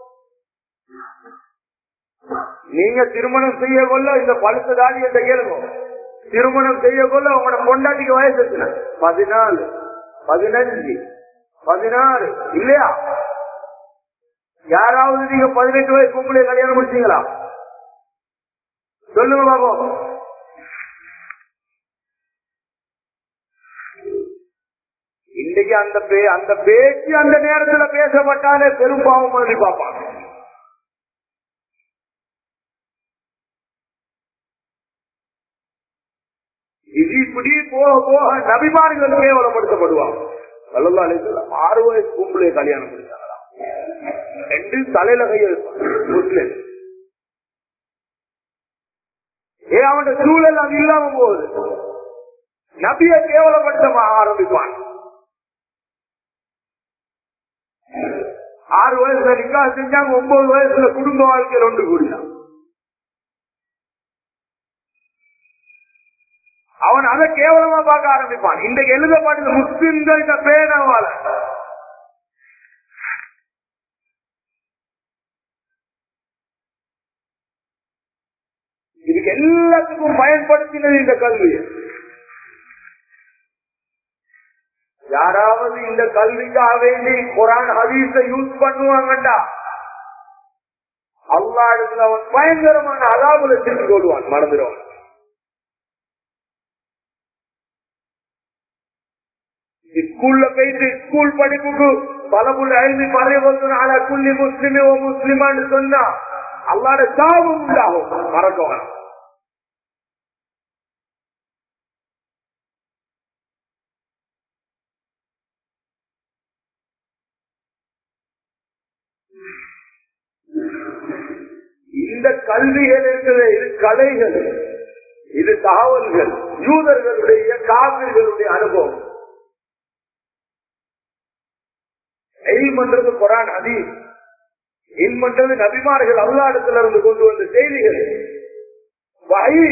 நீங்க திருமணம் செய்ய கொள்ள இந்த பழுத்த தாடியத்தை கேளுங்க திருமணம் செய்ய கொள்ள உங்களோட பொண்டாட்டிக்கு வயசு எத்தனை பதினாலு பதினஞ்சு பதினாறு இல்லையா யாராவது நீங்க பதினெட்டு வயசு பொம்பளை கல்யாணம் முடிச்சீங்களா சொல்லுங்க பாப்போம் இன்னைக்கு அந்த பே அந்த பேச்சு அந்த நேரத்துல பேசப்பட்டாலே பெரும் பாவம் எழுதி பார்ப்பாங்க இது இப்படி போக போக நபிமார்கள் கேவலப்படுத்தப்படுவாங்க வல்லல்லா அலைஹிஸ்ஸலாம் ஆறு வயசு பொம்பளைய கல்யாணம் பண்ணிட்டாங்களா ரெண்டு தலையில கையில் முஸ்லிம் ஏ அவன் சூழல் அது இல்லாம போகுது நபிய கேவலப்படுத்த ஆரம்பிப்பான் ஆறு வயசுல நிக்கா செஞ்சாங்க ஒன்பது வயசுல குடும்ப வாழ்க்கையில் ஒன்று கூடினான் அவன் அதை கேவலமா பார்க்க ஆரம்பிப்பான் இன்றைக்கு எழுதப்பட்டது முஸ்லிம்கள் பேனவால இதுக்கு எல்லாத்துக்கும் பயன்படுத்தினது இந்த கல்வி யாராவது இந்த கல்விக்காக வேண்டி குரான் ஹதீஸ யூஸ் பண்ணுவாங்கடா அல்லா இடத்துல அவன் பயங்கரமான அலாபுல சென்று கொள்வான் மறந்துடுவான் ஸ்கூல்ல போயிட்டு ஸ்கூல் படிப்புக்கு பலபுள்ள எழுதி பறைய குள்ளி முஸ்லிமே ஓ முஸ்லிமான்னு சொன்னா அல்லாட சாபம் உண்டாகும் மறக்கவன் இந்த கல்விகள் இருக்கிற இது கலைகள் இது தகவல்கள் யூதர்களுடைய காவிர்களுடைய அனுபவம் பண்றது குரான் அதி பண்றது நபிமார்கள் அல்லாடத்துல இருந்து கொண்டு வந்த செய்திகள் வகை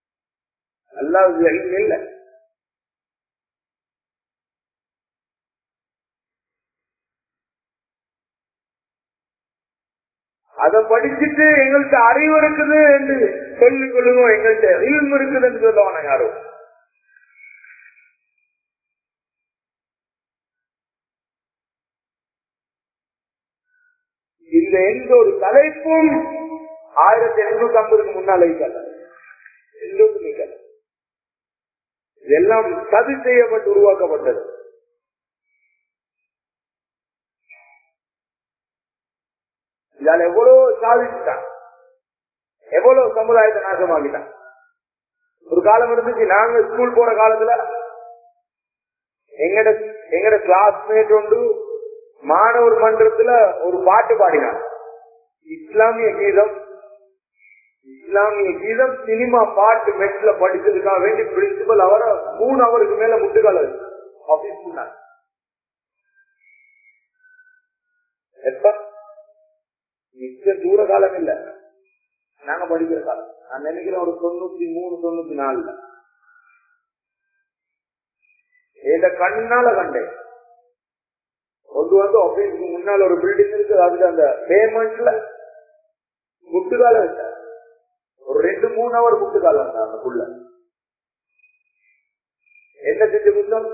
அல்லாது இல்லை அதை படிச்சுட்டு எங்கள்கிட்ட அறிவு இருக்குது என்று சொல்லிக் கொள்ளுவோம் எங்கள்கிட்ட இல்மு இருக்குதுன்னு சொல்லுவாங்க யாரும் இந்த எந்த ஒரு தலைப்பும் ஆயிரத்தி எண்ணூத்தி ஐம்பதுக்கு முன்னால் வைக்கல எல்லோரும் வைக்கல இதெல்லாம் சதி செய்யப்பட்டு உருவாக்கப்பட்டது இதால எவ்வளவு சாதிச்சுட்டான் எவ்வளவு சமுதாயத்தை நாசமாக்கிட்டான் ஒரு காலம் இருந்துச்சு நாங்க ஸ்கூல் போற காலத்துல எங்கட எங்கட கிளாஸ்மேட் ஒன்று மாணவர் மன்றத்துல ஒரு பாட்டு பாடினான் இஸ்லாமிய கீதம் இஸ்லாமிய கீதம் சினிமா பாட்டு மெட்ல படிச்சதுக்காக வேண்டி பிரின்சிபல் அவரை மூணு அவருக்கு மேல முட்டுக்கால ஆபீஸ் சொன்னார் எப்ப மிச்ச தூர காலம் இல்ல நாங்க படிக்கிற காலம் நான் நினைக்கிறேன் ஒரு தொண்ணூத்தி மூணு தொண்ணூத்தி நாலுல எந்த கண்ணால கண்டேன் கொண்டு வந்து ஆபீஸ்க்கு முன்னால ஒரு பில்டிங் இருக்கு அதுக்கு அந்த பேமெண்ட்ல முட்டுக்கால வச்சார் ஒரு ரெண்டு மூணு அவர் முட்டுக்கால வந்தார் அந்த புள்ள என்ன செஞ்ச குத்தம்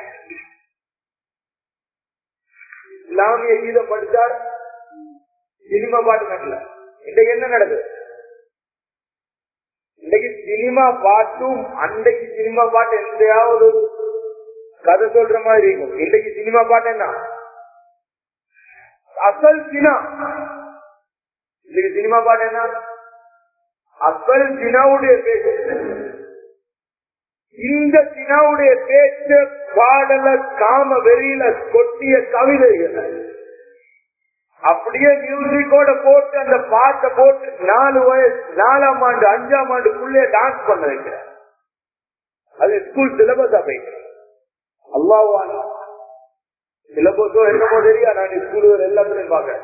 இஸ்லாமிய கீதம் படித்தார் சினிமா பாட்டு கட்டல இன்னைக்கு என்ன நடக்குது இன்னைக்கு சினிமா பாட்டும் அன்றைக்கு சினிமா பாட்டு எந்தையாவது ஒரு கதை சொல்ற மாதிரி இருக்கும் இன்னைக்கு சினிமா பாட்டு என்ன அசல் சினா இன்னைக்கு சினிமா பாட்டு என்ன அசல் சினாவுடைய பேச்சு இந்த சினாவுடைய பேச்சு பாடல காம வெறியில கொட்டிய கவிதைகள் அப்படியே மியூசிக்கோட போட்டு அந்த பாட்டை போட்டு நாலு வயசு நாலாம் ஆண்டு அஞ்சாம் ஆண்டுக்குள்ளே டான்ஸ் பண்ண வைக்கிறேன் அது ஸ்கூல் சிலபஸா போய்க்கிறேன் அல்லாவான சிலபஸோ என்னமோ தெரியா நான் ஸ்கூல் எல்லாத்துலயும் பாக்குறேன்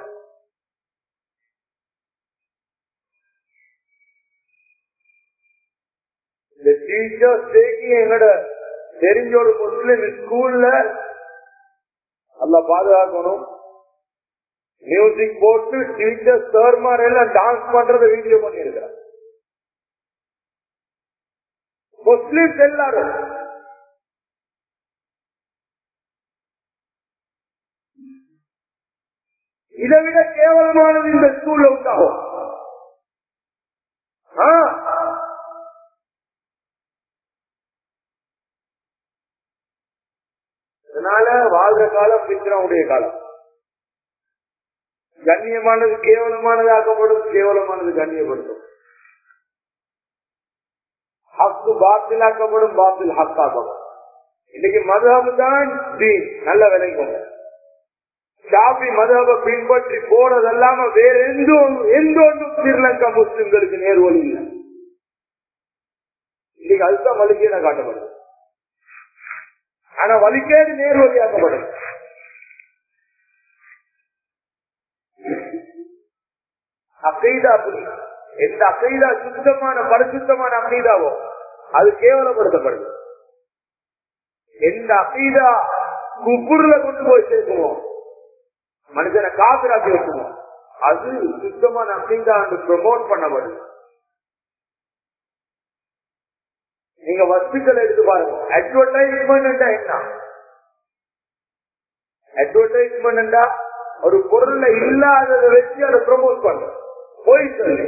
இந்த டீச்சர்ஸ் டேக்கு எங்கட தெரிஞ்ச ஒரு முஸ்லிம் ஸ்கூல்ல நல்லா பாதுகாக்கணும் மியூசிக் போட்டு டீச்சர் சார்மார் எல்லாம் டான்ஸ் பண்றத வீடியோ பண்ணிருக்கிறார் முஸ்லிம்ஸ் எல்லாரும் இதை விட கேவலமானது இந்த ஸ்கூல்ல உண்டாகும் ஆ. அதனால வாழ்ற காலம் பித்ராவுடைய காலம் கண்ணியமானது கேவலமானது ஆக்கப்படும் கேவலமானது கண்ணியப்படுத்தும் ஹக்கு பாத்திலாக்கப்படும் பாத்தில் ஹக்காக்கப்படும் இன்னைக்கு மதுஹபு தான் தீன் நல்ல விளைக்கும் ஷாபி மதுஹபை பின்பற்றி போறது அல்லாம வேற எந்த எந்த ஒன்றும் ஸ்ரீலங்கா முஸ்லிம்களுக்கு நேர்வழி இல்லை இன்னைக்கு அதுதான் வலிக்கேன காட்டப்படுது ஆனா வலிக்கேது நேர்வழியாக்கப்படும் அகைதா அப்படி எந்த அகைதா சுத்தமான பரிசுத்தமான அகைதாவோ அது கேவலப்படுத்தப்படுது எந்த அகைதா குப்புர்ல கொண்டு போய் சேர்க்குவோம் மனுஷனை காப்பிராக்கி வைக்குவோம் அது சுத்தமான அகைதா ப்ரமோட் பண்ணப்படுது நீங்க வஸ்துக்கள் எடுத்து பாருங்க அட்வர்டைஸ்மெண்ட் என்ன அட்வர்டைஸ்மெண்ட் ஒரு பொருள்ல இல்லாததை வச்சு அதை ப்ரமோட் பண்ற போய் சொல்லு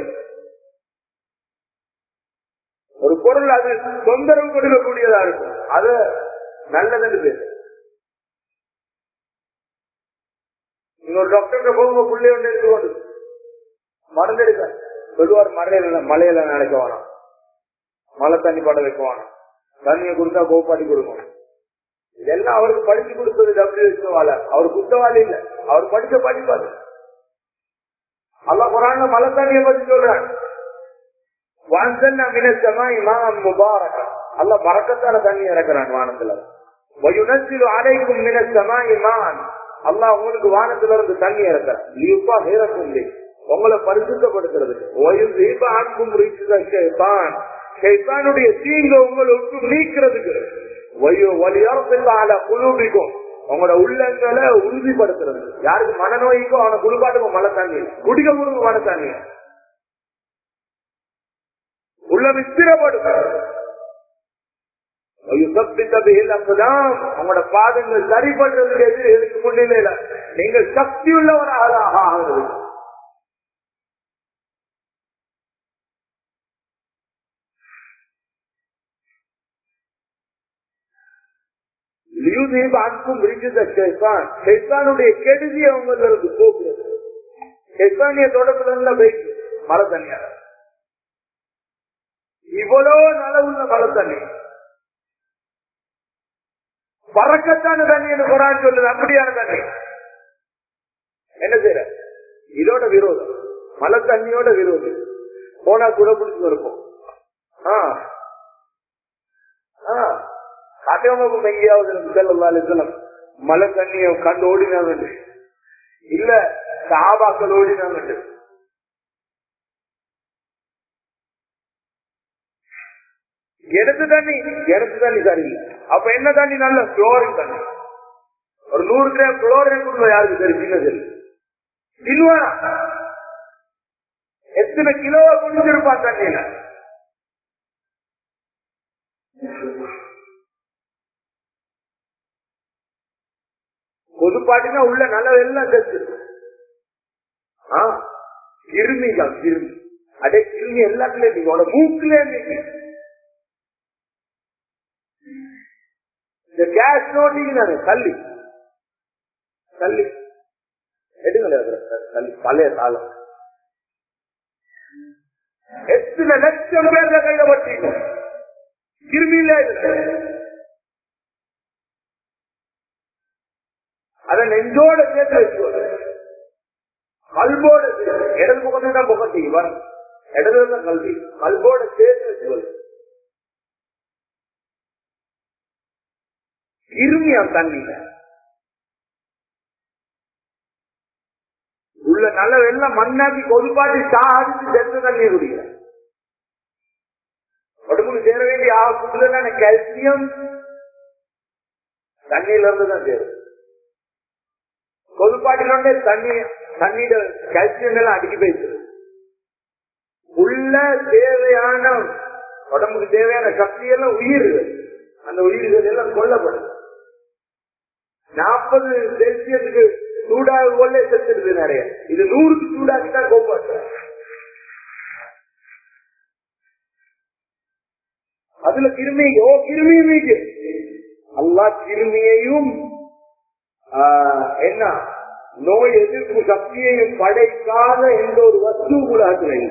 ஒரு பொருள் அது தொந்தரவு கொடுக்கக்கூடியதா இருக்கும் அது நல்லதுன்னு பேரு நீங்க ஒரு டாக்டர் போகும்போது புள்ளி ஒன்று எடுத்துக்கொண்டு மருந்து எடுக்க சொல்லுவார் மழையில மழையில நினைக்க வேணாம் மழை தண்ணி பட வைக்க வேணாம் தண்ணியை கொடுத்தா கோப்பாடி கொடுக்கணும் இதெல்லாம் அவருக்கு படிச்சு கொடுத்தது டபிள்யூ வாழ அவர் குத்தவாளி இல்ல அவர் படிச்ச படிப்பாரு அல்ல குரான் மழை தண்ணியை பத்தி சொல்றான் அல்ல மறக்கத்தான தண்ணி இறக்குறான் வானத்துல அடைக்கும் மினசமா இமான் அல்லா உங்களுக்கு வானத்துல இருந்து தண்ணி இறக்குறான் லீப்பா நேரக்கும் உங்களை பரிசுத்தப்படுத்துறதுக்கு ஆண்கும் ஷைத்தானுடைய தீங்க உங்களுக்கு நீக்கிறதுக்கு குழுபிக்கும் உங்களோட உள்ளங்களை உறுதிப்படுத்துறது யாருக்கு மனநோய்க்கோ அவனை குளிப்பாட்டுக்கும் மழை தண்ணி குடிக்க முருங்க மழை தண்ணி உள்ள விஸ்திரப்படும் உங்களோட பாதங்கள் சரிபடுறதுக்கு எது எதுக்கு முன்னிலையில நீங்கள் சக்தி உள்ளவராக ஆகிறது அன்பும் ஷைத்தானுடைய கெடுதி அவங்களுக்கு போக்குறது ஷைத்தானிய தொடர்புல போயிட்டு மழை தண்ணியார இவ்வளவு நலவுள்ள மழை தண்ணி பறக்கத்தான தண்ணி என்று குரான் சொல்லுது அப்படியான தண்ணி என்ன செய்யற இதோட விரோதம் மழை தண்ணியோட விரோதம் போனா கூட பிடிச்சு இருக்கும் காட்டவங்க எங்கேயாவது செல்லம் மழை தண்ணிய கண்டு ஓடினாங்க இல்ல சாபாக்கள் ஓடினாங்க எடுத்து தண்ணி எடுத்து தண்ணி சரியில்லை அப்ப என்ன தண்ணி நல்ல குளோரின் தண்ணி ஒரு நூறு கிராம் குளோரின் கொடுங்க யாருக்கு சரி சின்ன சரி சில்வா எத்தனை கிலோவா குடிச்சிருப்பான் தண்ணியில பொதுப்பாட்டினா உள்ள நல்ல எல்லாம் செத்து கிருமிகள் கிருமி அதே கிருமி எல்லாத்துலயும் நீங்க உங்களோட மூக்குல நீங்க இந்த கேஸ் நோட்டிங்க கல்லி கல்லி எடுங்களேன் கல்லி பழைய காலம் எத்தனை லட்சம் பேர்ல கையில பட்டீங்க கிருமியில அதை நெஞ்சோட சேர்த்து வச்சுக்கோங்க கல்போட இடது பக்கத்துல தான் புகட்டி வரும் இடத்துல தான் கல்வி கல்போட சேர்த்து வச்சுக்கோங்க கிருமியா தண்ணியில உள்ள நல்ல வெள்ளம் மண்ணாக்கி கொதுப்பாட்டி சாதிச்சு செத்து தண்ணி குடிக்கிற உடம்புக்கு சேர வேண்டிய ஆகுதுல கால்சியம் தண்ணியில இருந்து தான் சேரும் கொதுப்பாட்டினோட தண்ணி தண்ணியில கால்சியம் எல்லாம் அடிக்கி போயிடுச்சு உள்ள தேவையான உடம்புக்கு தேவையான சக்தி எல்லாம் உயிர்கள் அந்த உயிர்கள் எல்லாம் கொல்லப்படும் நாற்பது செல்சியஸுக்கு சூடாக கொள்ளே செத்துருது நிறைய இது நூறுக்கு சூடாக்கிதான் கோப்பாட்டு அதுல கிருமி ஓ கிருமி அல்லா கிருமியையும் என்ன நோய் எதிர்ப்பு சக்தியையும் படைக்காத எந்த ஒரு வஸ்து உலகத்தில் இல்லை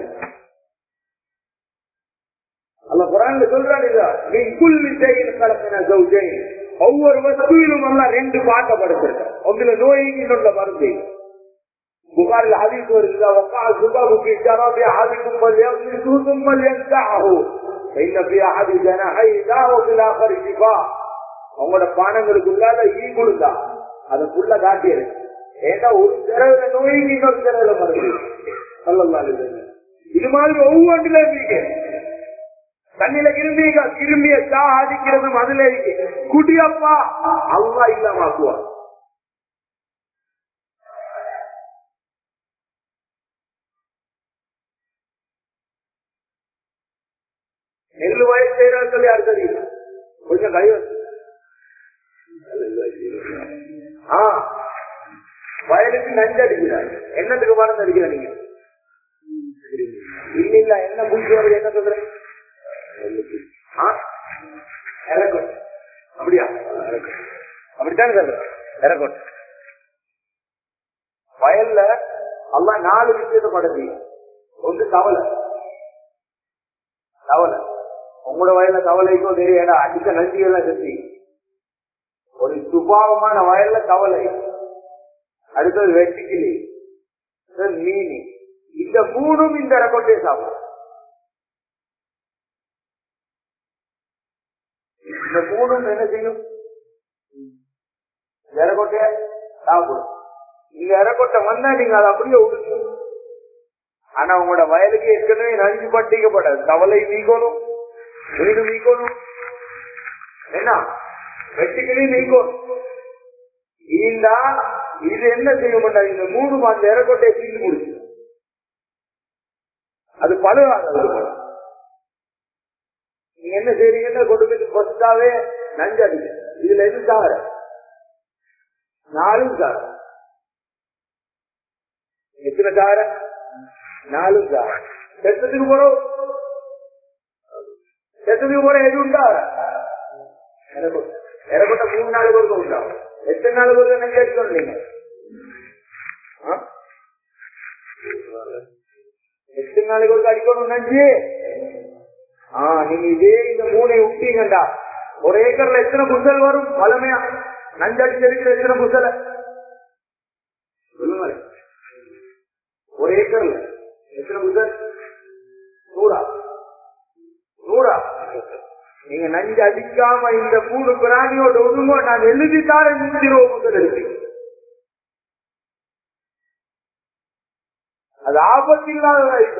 அல்ல குரான் சொல்றான் ஒவ்வொரு வஸ்துவிலும் எல்லாம் ரெண்டு பாட்டை படுத்திருக்க ஒன்றுல நோய்க்கு இன்னொன்று மருந்து புகாரில் ஹதீஸ் வருது وقع الذباب في شراب احدكم فليغسل ثم لينزعه فان في احد جناحيه داء وفي الاخر شفاء அவங்களோட பானங்களுக்கு உள்ளாத ஈ கொடுத்தா அதை புள்ள காட்டியது ஏன்னா ஒரு திறவுல நோய்க்கு இன்னொரு திறவுல மருந்து சொல்லலாம் இது மாதிரி ஒவ்வொன்றுல இருக்கீங்க தண்ணியில கிரும்பிக கிரும்பிய சாதிக்கிறதும் அதுல இருக்கு குடியப்பா அல்லா இல்லாம ஆக்குவார் நெல் வயசு செய்யறாரு சொல்லி யாரு தெரியும் கொஞ்சம் கை ஆ வயலுக்கு நஞ்சு அடிக்கிறார் என்னத்துக்கு மருந்து அடிக்கிற நீங்க இல்ல இல்ல என்ன பூச்சி வருது என்ன சொல்றேன் இறக்கும் அப்படியா அப்படித்தான் இறக்கும் வயல்ல அல்ல நாலு விஷயத்தை படுத்தி ஒன்று கவலை கவலை உங்களோட வயல்ல கவலைக்கோ தெரியடா அடிக்க நன்றியெல்லாம் செஞ்சு ஒரு சுபாவமான வயல்ல கவலை அடுத்தது வெட்டிக்கிளி மீன் இந்த மூணும் இந்த ரெக்கோட்டே சாப்பிடும் இந்த மூணும் என்ன செய்யும் இறக்கொட்டைய சாப்பிடும் நீங்க இறக்கொட்டை வந்தா நீங்க அதை அப்படியே உடுங்க ஆனா உங்களோட வயலுக்கு ஏற்கனவே நஞ்சு பட்டிக்கப்படாது கவலை நீக்கணும் மீன் நீக்கணும் என்ன வெட்டிக்கிளி நீக்கணும் ஈண்டா இது என்ன செய்யும்டா இந்த மூணு மாசம் இறக்கொட்டையை தீண்டு முடிச்சு அது பழுவாது நீங்க என்ன செய்றீங்கன்னா கொண்டு போய் ஃபர்ஸ்டாவே நஞ்சடிக்க இதுல எது சார நாலும் சார எத்தனை சார நாலும் சார செத்ததுக்கு போறோம் செத்ததுக்கு போற எது உண்டா இறப்பட்ட மூணு நாள் பொருக்க உண்டாகும் எத்தனை நாள் பொருக்க நஞ்சு அடிச்சு சொன்னீங்க எத்தனை நாளைக்கு ஒரு அடிக்கணும் நஞ்சு ஆஹ் நீங்க இதே இந்த மூணை விட்டீங்கண்டா ஒரு ஏக்கர்ல எத்தனை புசல் வரும் பழமையா நஞ்சு அடிச்சிருக்கிற எத்தனை புசல சொல்லுங்க ஒரு ஏக்கர்ல எத்தனை புசல் நூறா நூறா நீங்க நஞ்சு அடிக்காம இந்த மூணு பிராணியோட ஒழுங்கோ நான் எழுதித்தார நூத்தி இருபது புசல் எடுப்பீங்க அது ஆபத்து இல்லாததா இருக்கு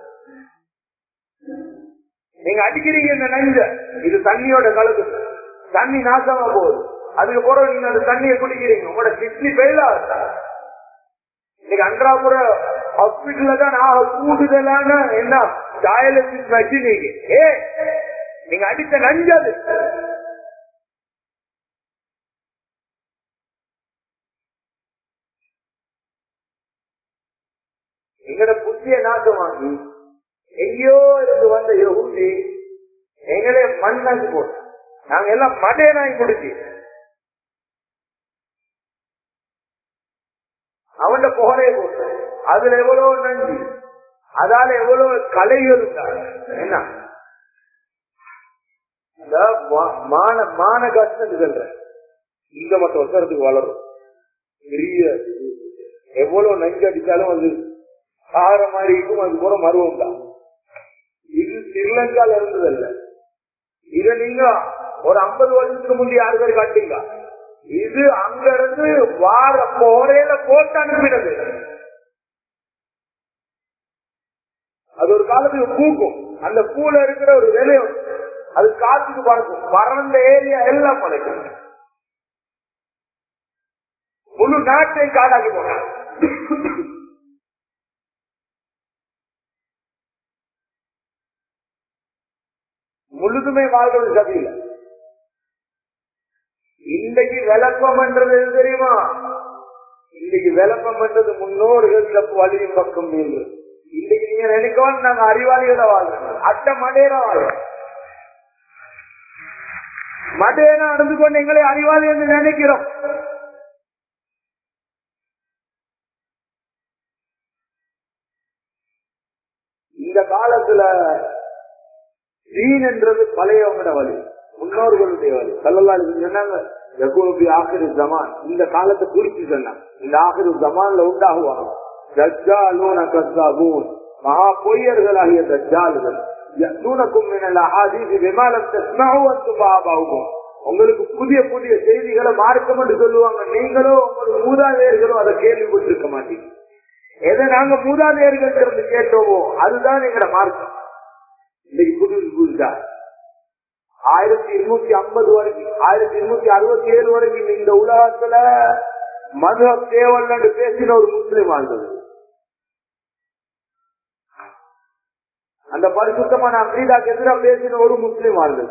நீங்க அடிக்கிறீங்க இந்த நஞ்ச இது தண்ணியோட கலக்கு தண்ணி நாசமா போகுது அதுக்கு பிறகு நீங்க அந்த தண்ணியை குடிக்கிறீங்க உங்களோட கிட்னி ஃபெயில் ஆகுது இன்னைக்கு அன்றாபுர ஹாஸ்பிட்டல்ல தான் நான் கூடுதலான என்ன டயாலிசிஸ் மெஷின் ஏ நீங்க அடித்த நஞ்சது எங்கட புத்திய நாசமாக்கி எங்கேயோ இருந்து வந்த யோகி எங்களே மண்ணாக்கி போட்டு நாங்க எல்லாம் மடையனாகி முடிச்சு அவன் புகழைய போட்டு அதுல எவ்வளவு நன்றி அதால எவ்வளவு கலைகள் உண்டாங்க என்ன இந்த மான மான கஷ்டம் சொல்ற இங்க மட்டும் வருஷத்துக்கு வளரும் பெரிய எவ்வளவு நஞ்சு அடிச்சாலும் அது ஆற மாதிரி இருக்கும் அது போற மருவம் தான் இது ஸ்ரீலங்கால இருந்ததல்ல இத நீங்க ஒரு ஐம்பது வருஷத்துக்கு முந்தைய யாரு பேர் காட்டீங்க இது அங்க இருந்து வார போரையில போட்டு அனுப்பினது அது ஒரு காலத்துக்கு பூக்கும் அந்த பூல இருக்கிற ஒரு விலையம் அது காத்துக்கு பறக்கும் பறந்த ஏரியா எல்லாம் படைக்கும் முழு நாட்டை காடாக்கி போனாங்க முழுதுமே வாழ்றது சதியில இன்றைக்கு விளக்கம் பண்றது எது தெரியுமா இன்னைக்கு விளக்கம் பண்றது முன்னோர்கள் வழியின் பக்கம் நீங்க இன்னைக்கு நீங்க நினைக்கணும் நாங்க அறிவாளிகள வாழ்றோம் அட்ட மடேர வாழ்றோம் மடேன நடந்து கொண்டு எங்களை அறிவாளி என்று நினைக்கிறோம் இந்த காலத்துல தீன் என்றது பழையவங்களோட வழி முன்னோர்களுடைய வழி சொல்லலாம் சொன்னாங்க யகூபி ஆசிரு ஜமான் இந்த காலத்தை குறிச்சு சொன்னாங்க இந்த ஆசிரு ஜமான்ல உண்டாகுவாங்க தஜ்ஜாலூன கஸ்ஸாபூன் மகா பொய்யர்களாகிய தஜ்ஜாலுகள் யத்தூனக்கும் மினல் அஹாதீஸ் விமானம் தஸ்மஹு அன்தும் வஆபாவுக்கும் உங்களுக்கு புதிய புதிய செய்திகளை மார்க்கம் என்று சொல்லுவாங்க நீங்களோ உங்களோட மூதாதையர்களோ அதை கேள்விப்பட்டிருக்க மாட்டீங்க எதை நாங்க மூதாதையர்கள் இருந்து கேட்டோமோ அதுதான் எங்களோட மார்க்கம் இன்னைக்கு புதுசு புதுசா ஆயிரத்தி இருநூத்தி ஐம்பது வரைக்கும் ஆயிரத்தி இருநூத்தி அறுபத்தி ஏழு வரைக்கும் இந்த உலகத்துல மத தேவல் பேசின ஒரு முஸ்லிம் வாழ்ந்தது அந்த பரிசுத்தமான அப்ரீதாக்கு எதிராக பேசின ஒரு முஸ்லிம் வாழ்ந்தது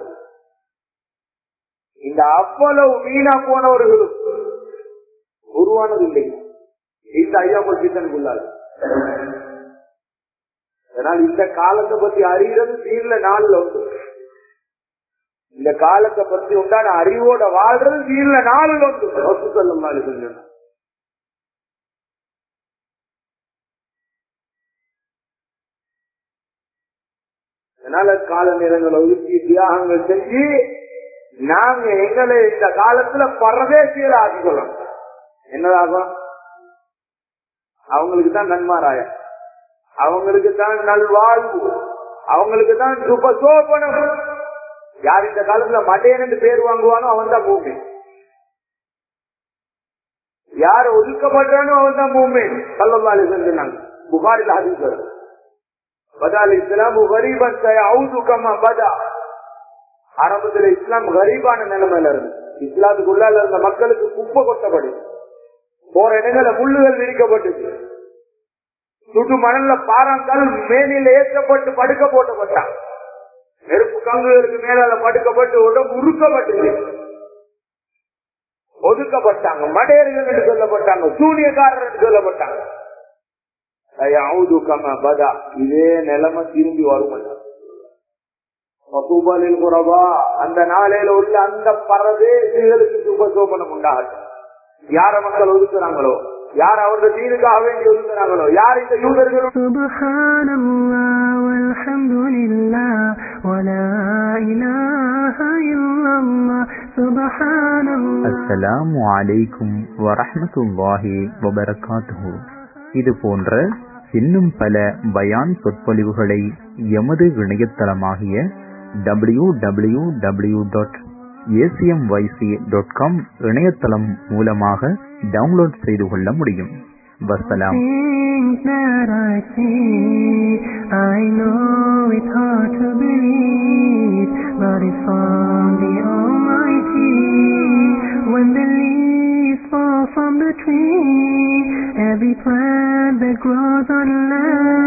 இந்த அவ்வளவு வீணா போனவர்களும் உருவானது இல்லை இந்த ஐயா பொலிட்டனுக்குள்ளாது அதனால் இந்த காலத்தை பத்தி அறிகிறது தீர்ல நாள்ல உண்டு இந்த காலத்தை பத்தி உண்டான அறிவோட வாழ்றது தீர்ல நாளில் உண்டு ஒத்து சொல்லும் சொன்ன அதனால கால நேரங்களை ஒதுக்கி தியாகங்கள் செஞ்சு நாங்க எங்களை இந்த காலத்துல பரதேசியல ஆக்கிக்கொள்ளோம் என்னதாகும் அவங்களுக்கு தான் நன்மாராயம் அவங்களுக்கு தான் நல்வாழ்வு அவங்களுக்கு தான் சுபசோபனம் யார் இந்த காலத்துல மட்டையன் பேர் வாங்குவானோ அவன் தான் பூமி யார் ஒதுக்கப்படுறானோ அவன் தான் பூமி கல்லம்பாலி சொன்னாங்க புகாரில் ஹதீஸ் பதால் இஸ்லாம் கரீபன் அவுதுக்கமா பதா ஆரம்பத்துல இஸ்லாம் கரீபான நிலைமையில இருந்து இஸ்லாத்துக்குள்ளால இருந்த மக்களுக்கு குப்பை கொட்டப்படும் போற இடங்கள முள்ளுகள் விரிக்கப்பட்டுச்சு சுடு மணல்ல பாறாங்கல் மேனில் ஏற்றப்பட்டு படுக்க போட்டப்பட்டான் நெருப்பு கங்குகளுக்கு மேலால படுக்கப்பட்டு உடம்பு உருக்கப்பட்டுச்சு ஒதுக்கப்பட்டாங்க மடையர்கள் என்று சொல்லப்பட்டாங்க சூனியக்காரர் என்று சொல்லப்பட்டாங்க பதா இதே நிலைமை திரும்பி வரும் குறவா அந்த நாளையில உள்ள அந்த பரதேசிகளுக்கு சுபசோபனம் உண்டாகட்டும் யார மக்கள் ஒதுக்குறாங்களோ யார் அவருடைய தீனுக்காக வேண்டி ஒதுக்குறாங்களோ யார் இந்த யூதர்களும் سبحان الله والحمد لله ولا إله إلا الله سبحان الله அஸ்ஸலாமு அலைக்கும் வரஹ்மத்துல்லாஹி வபரகாத்துஹு இது போன்ற இன்னும் பல பயான் சொற்பொழிவுகளை எமது இணையதளமாகிய W W W dot ACMYC dot com இணையதளம் மூலமாக டவுன்லோட் செய்து கொள்ள முடியும் வசலாம் Things that I see, I know it's hard to believe, but it's from the Almighty. When the leaves fall from the tree, every plant that grows on land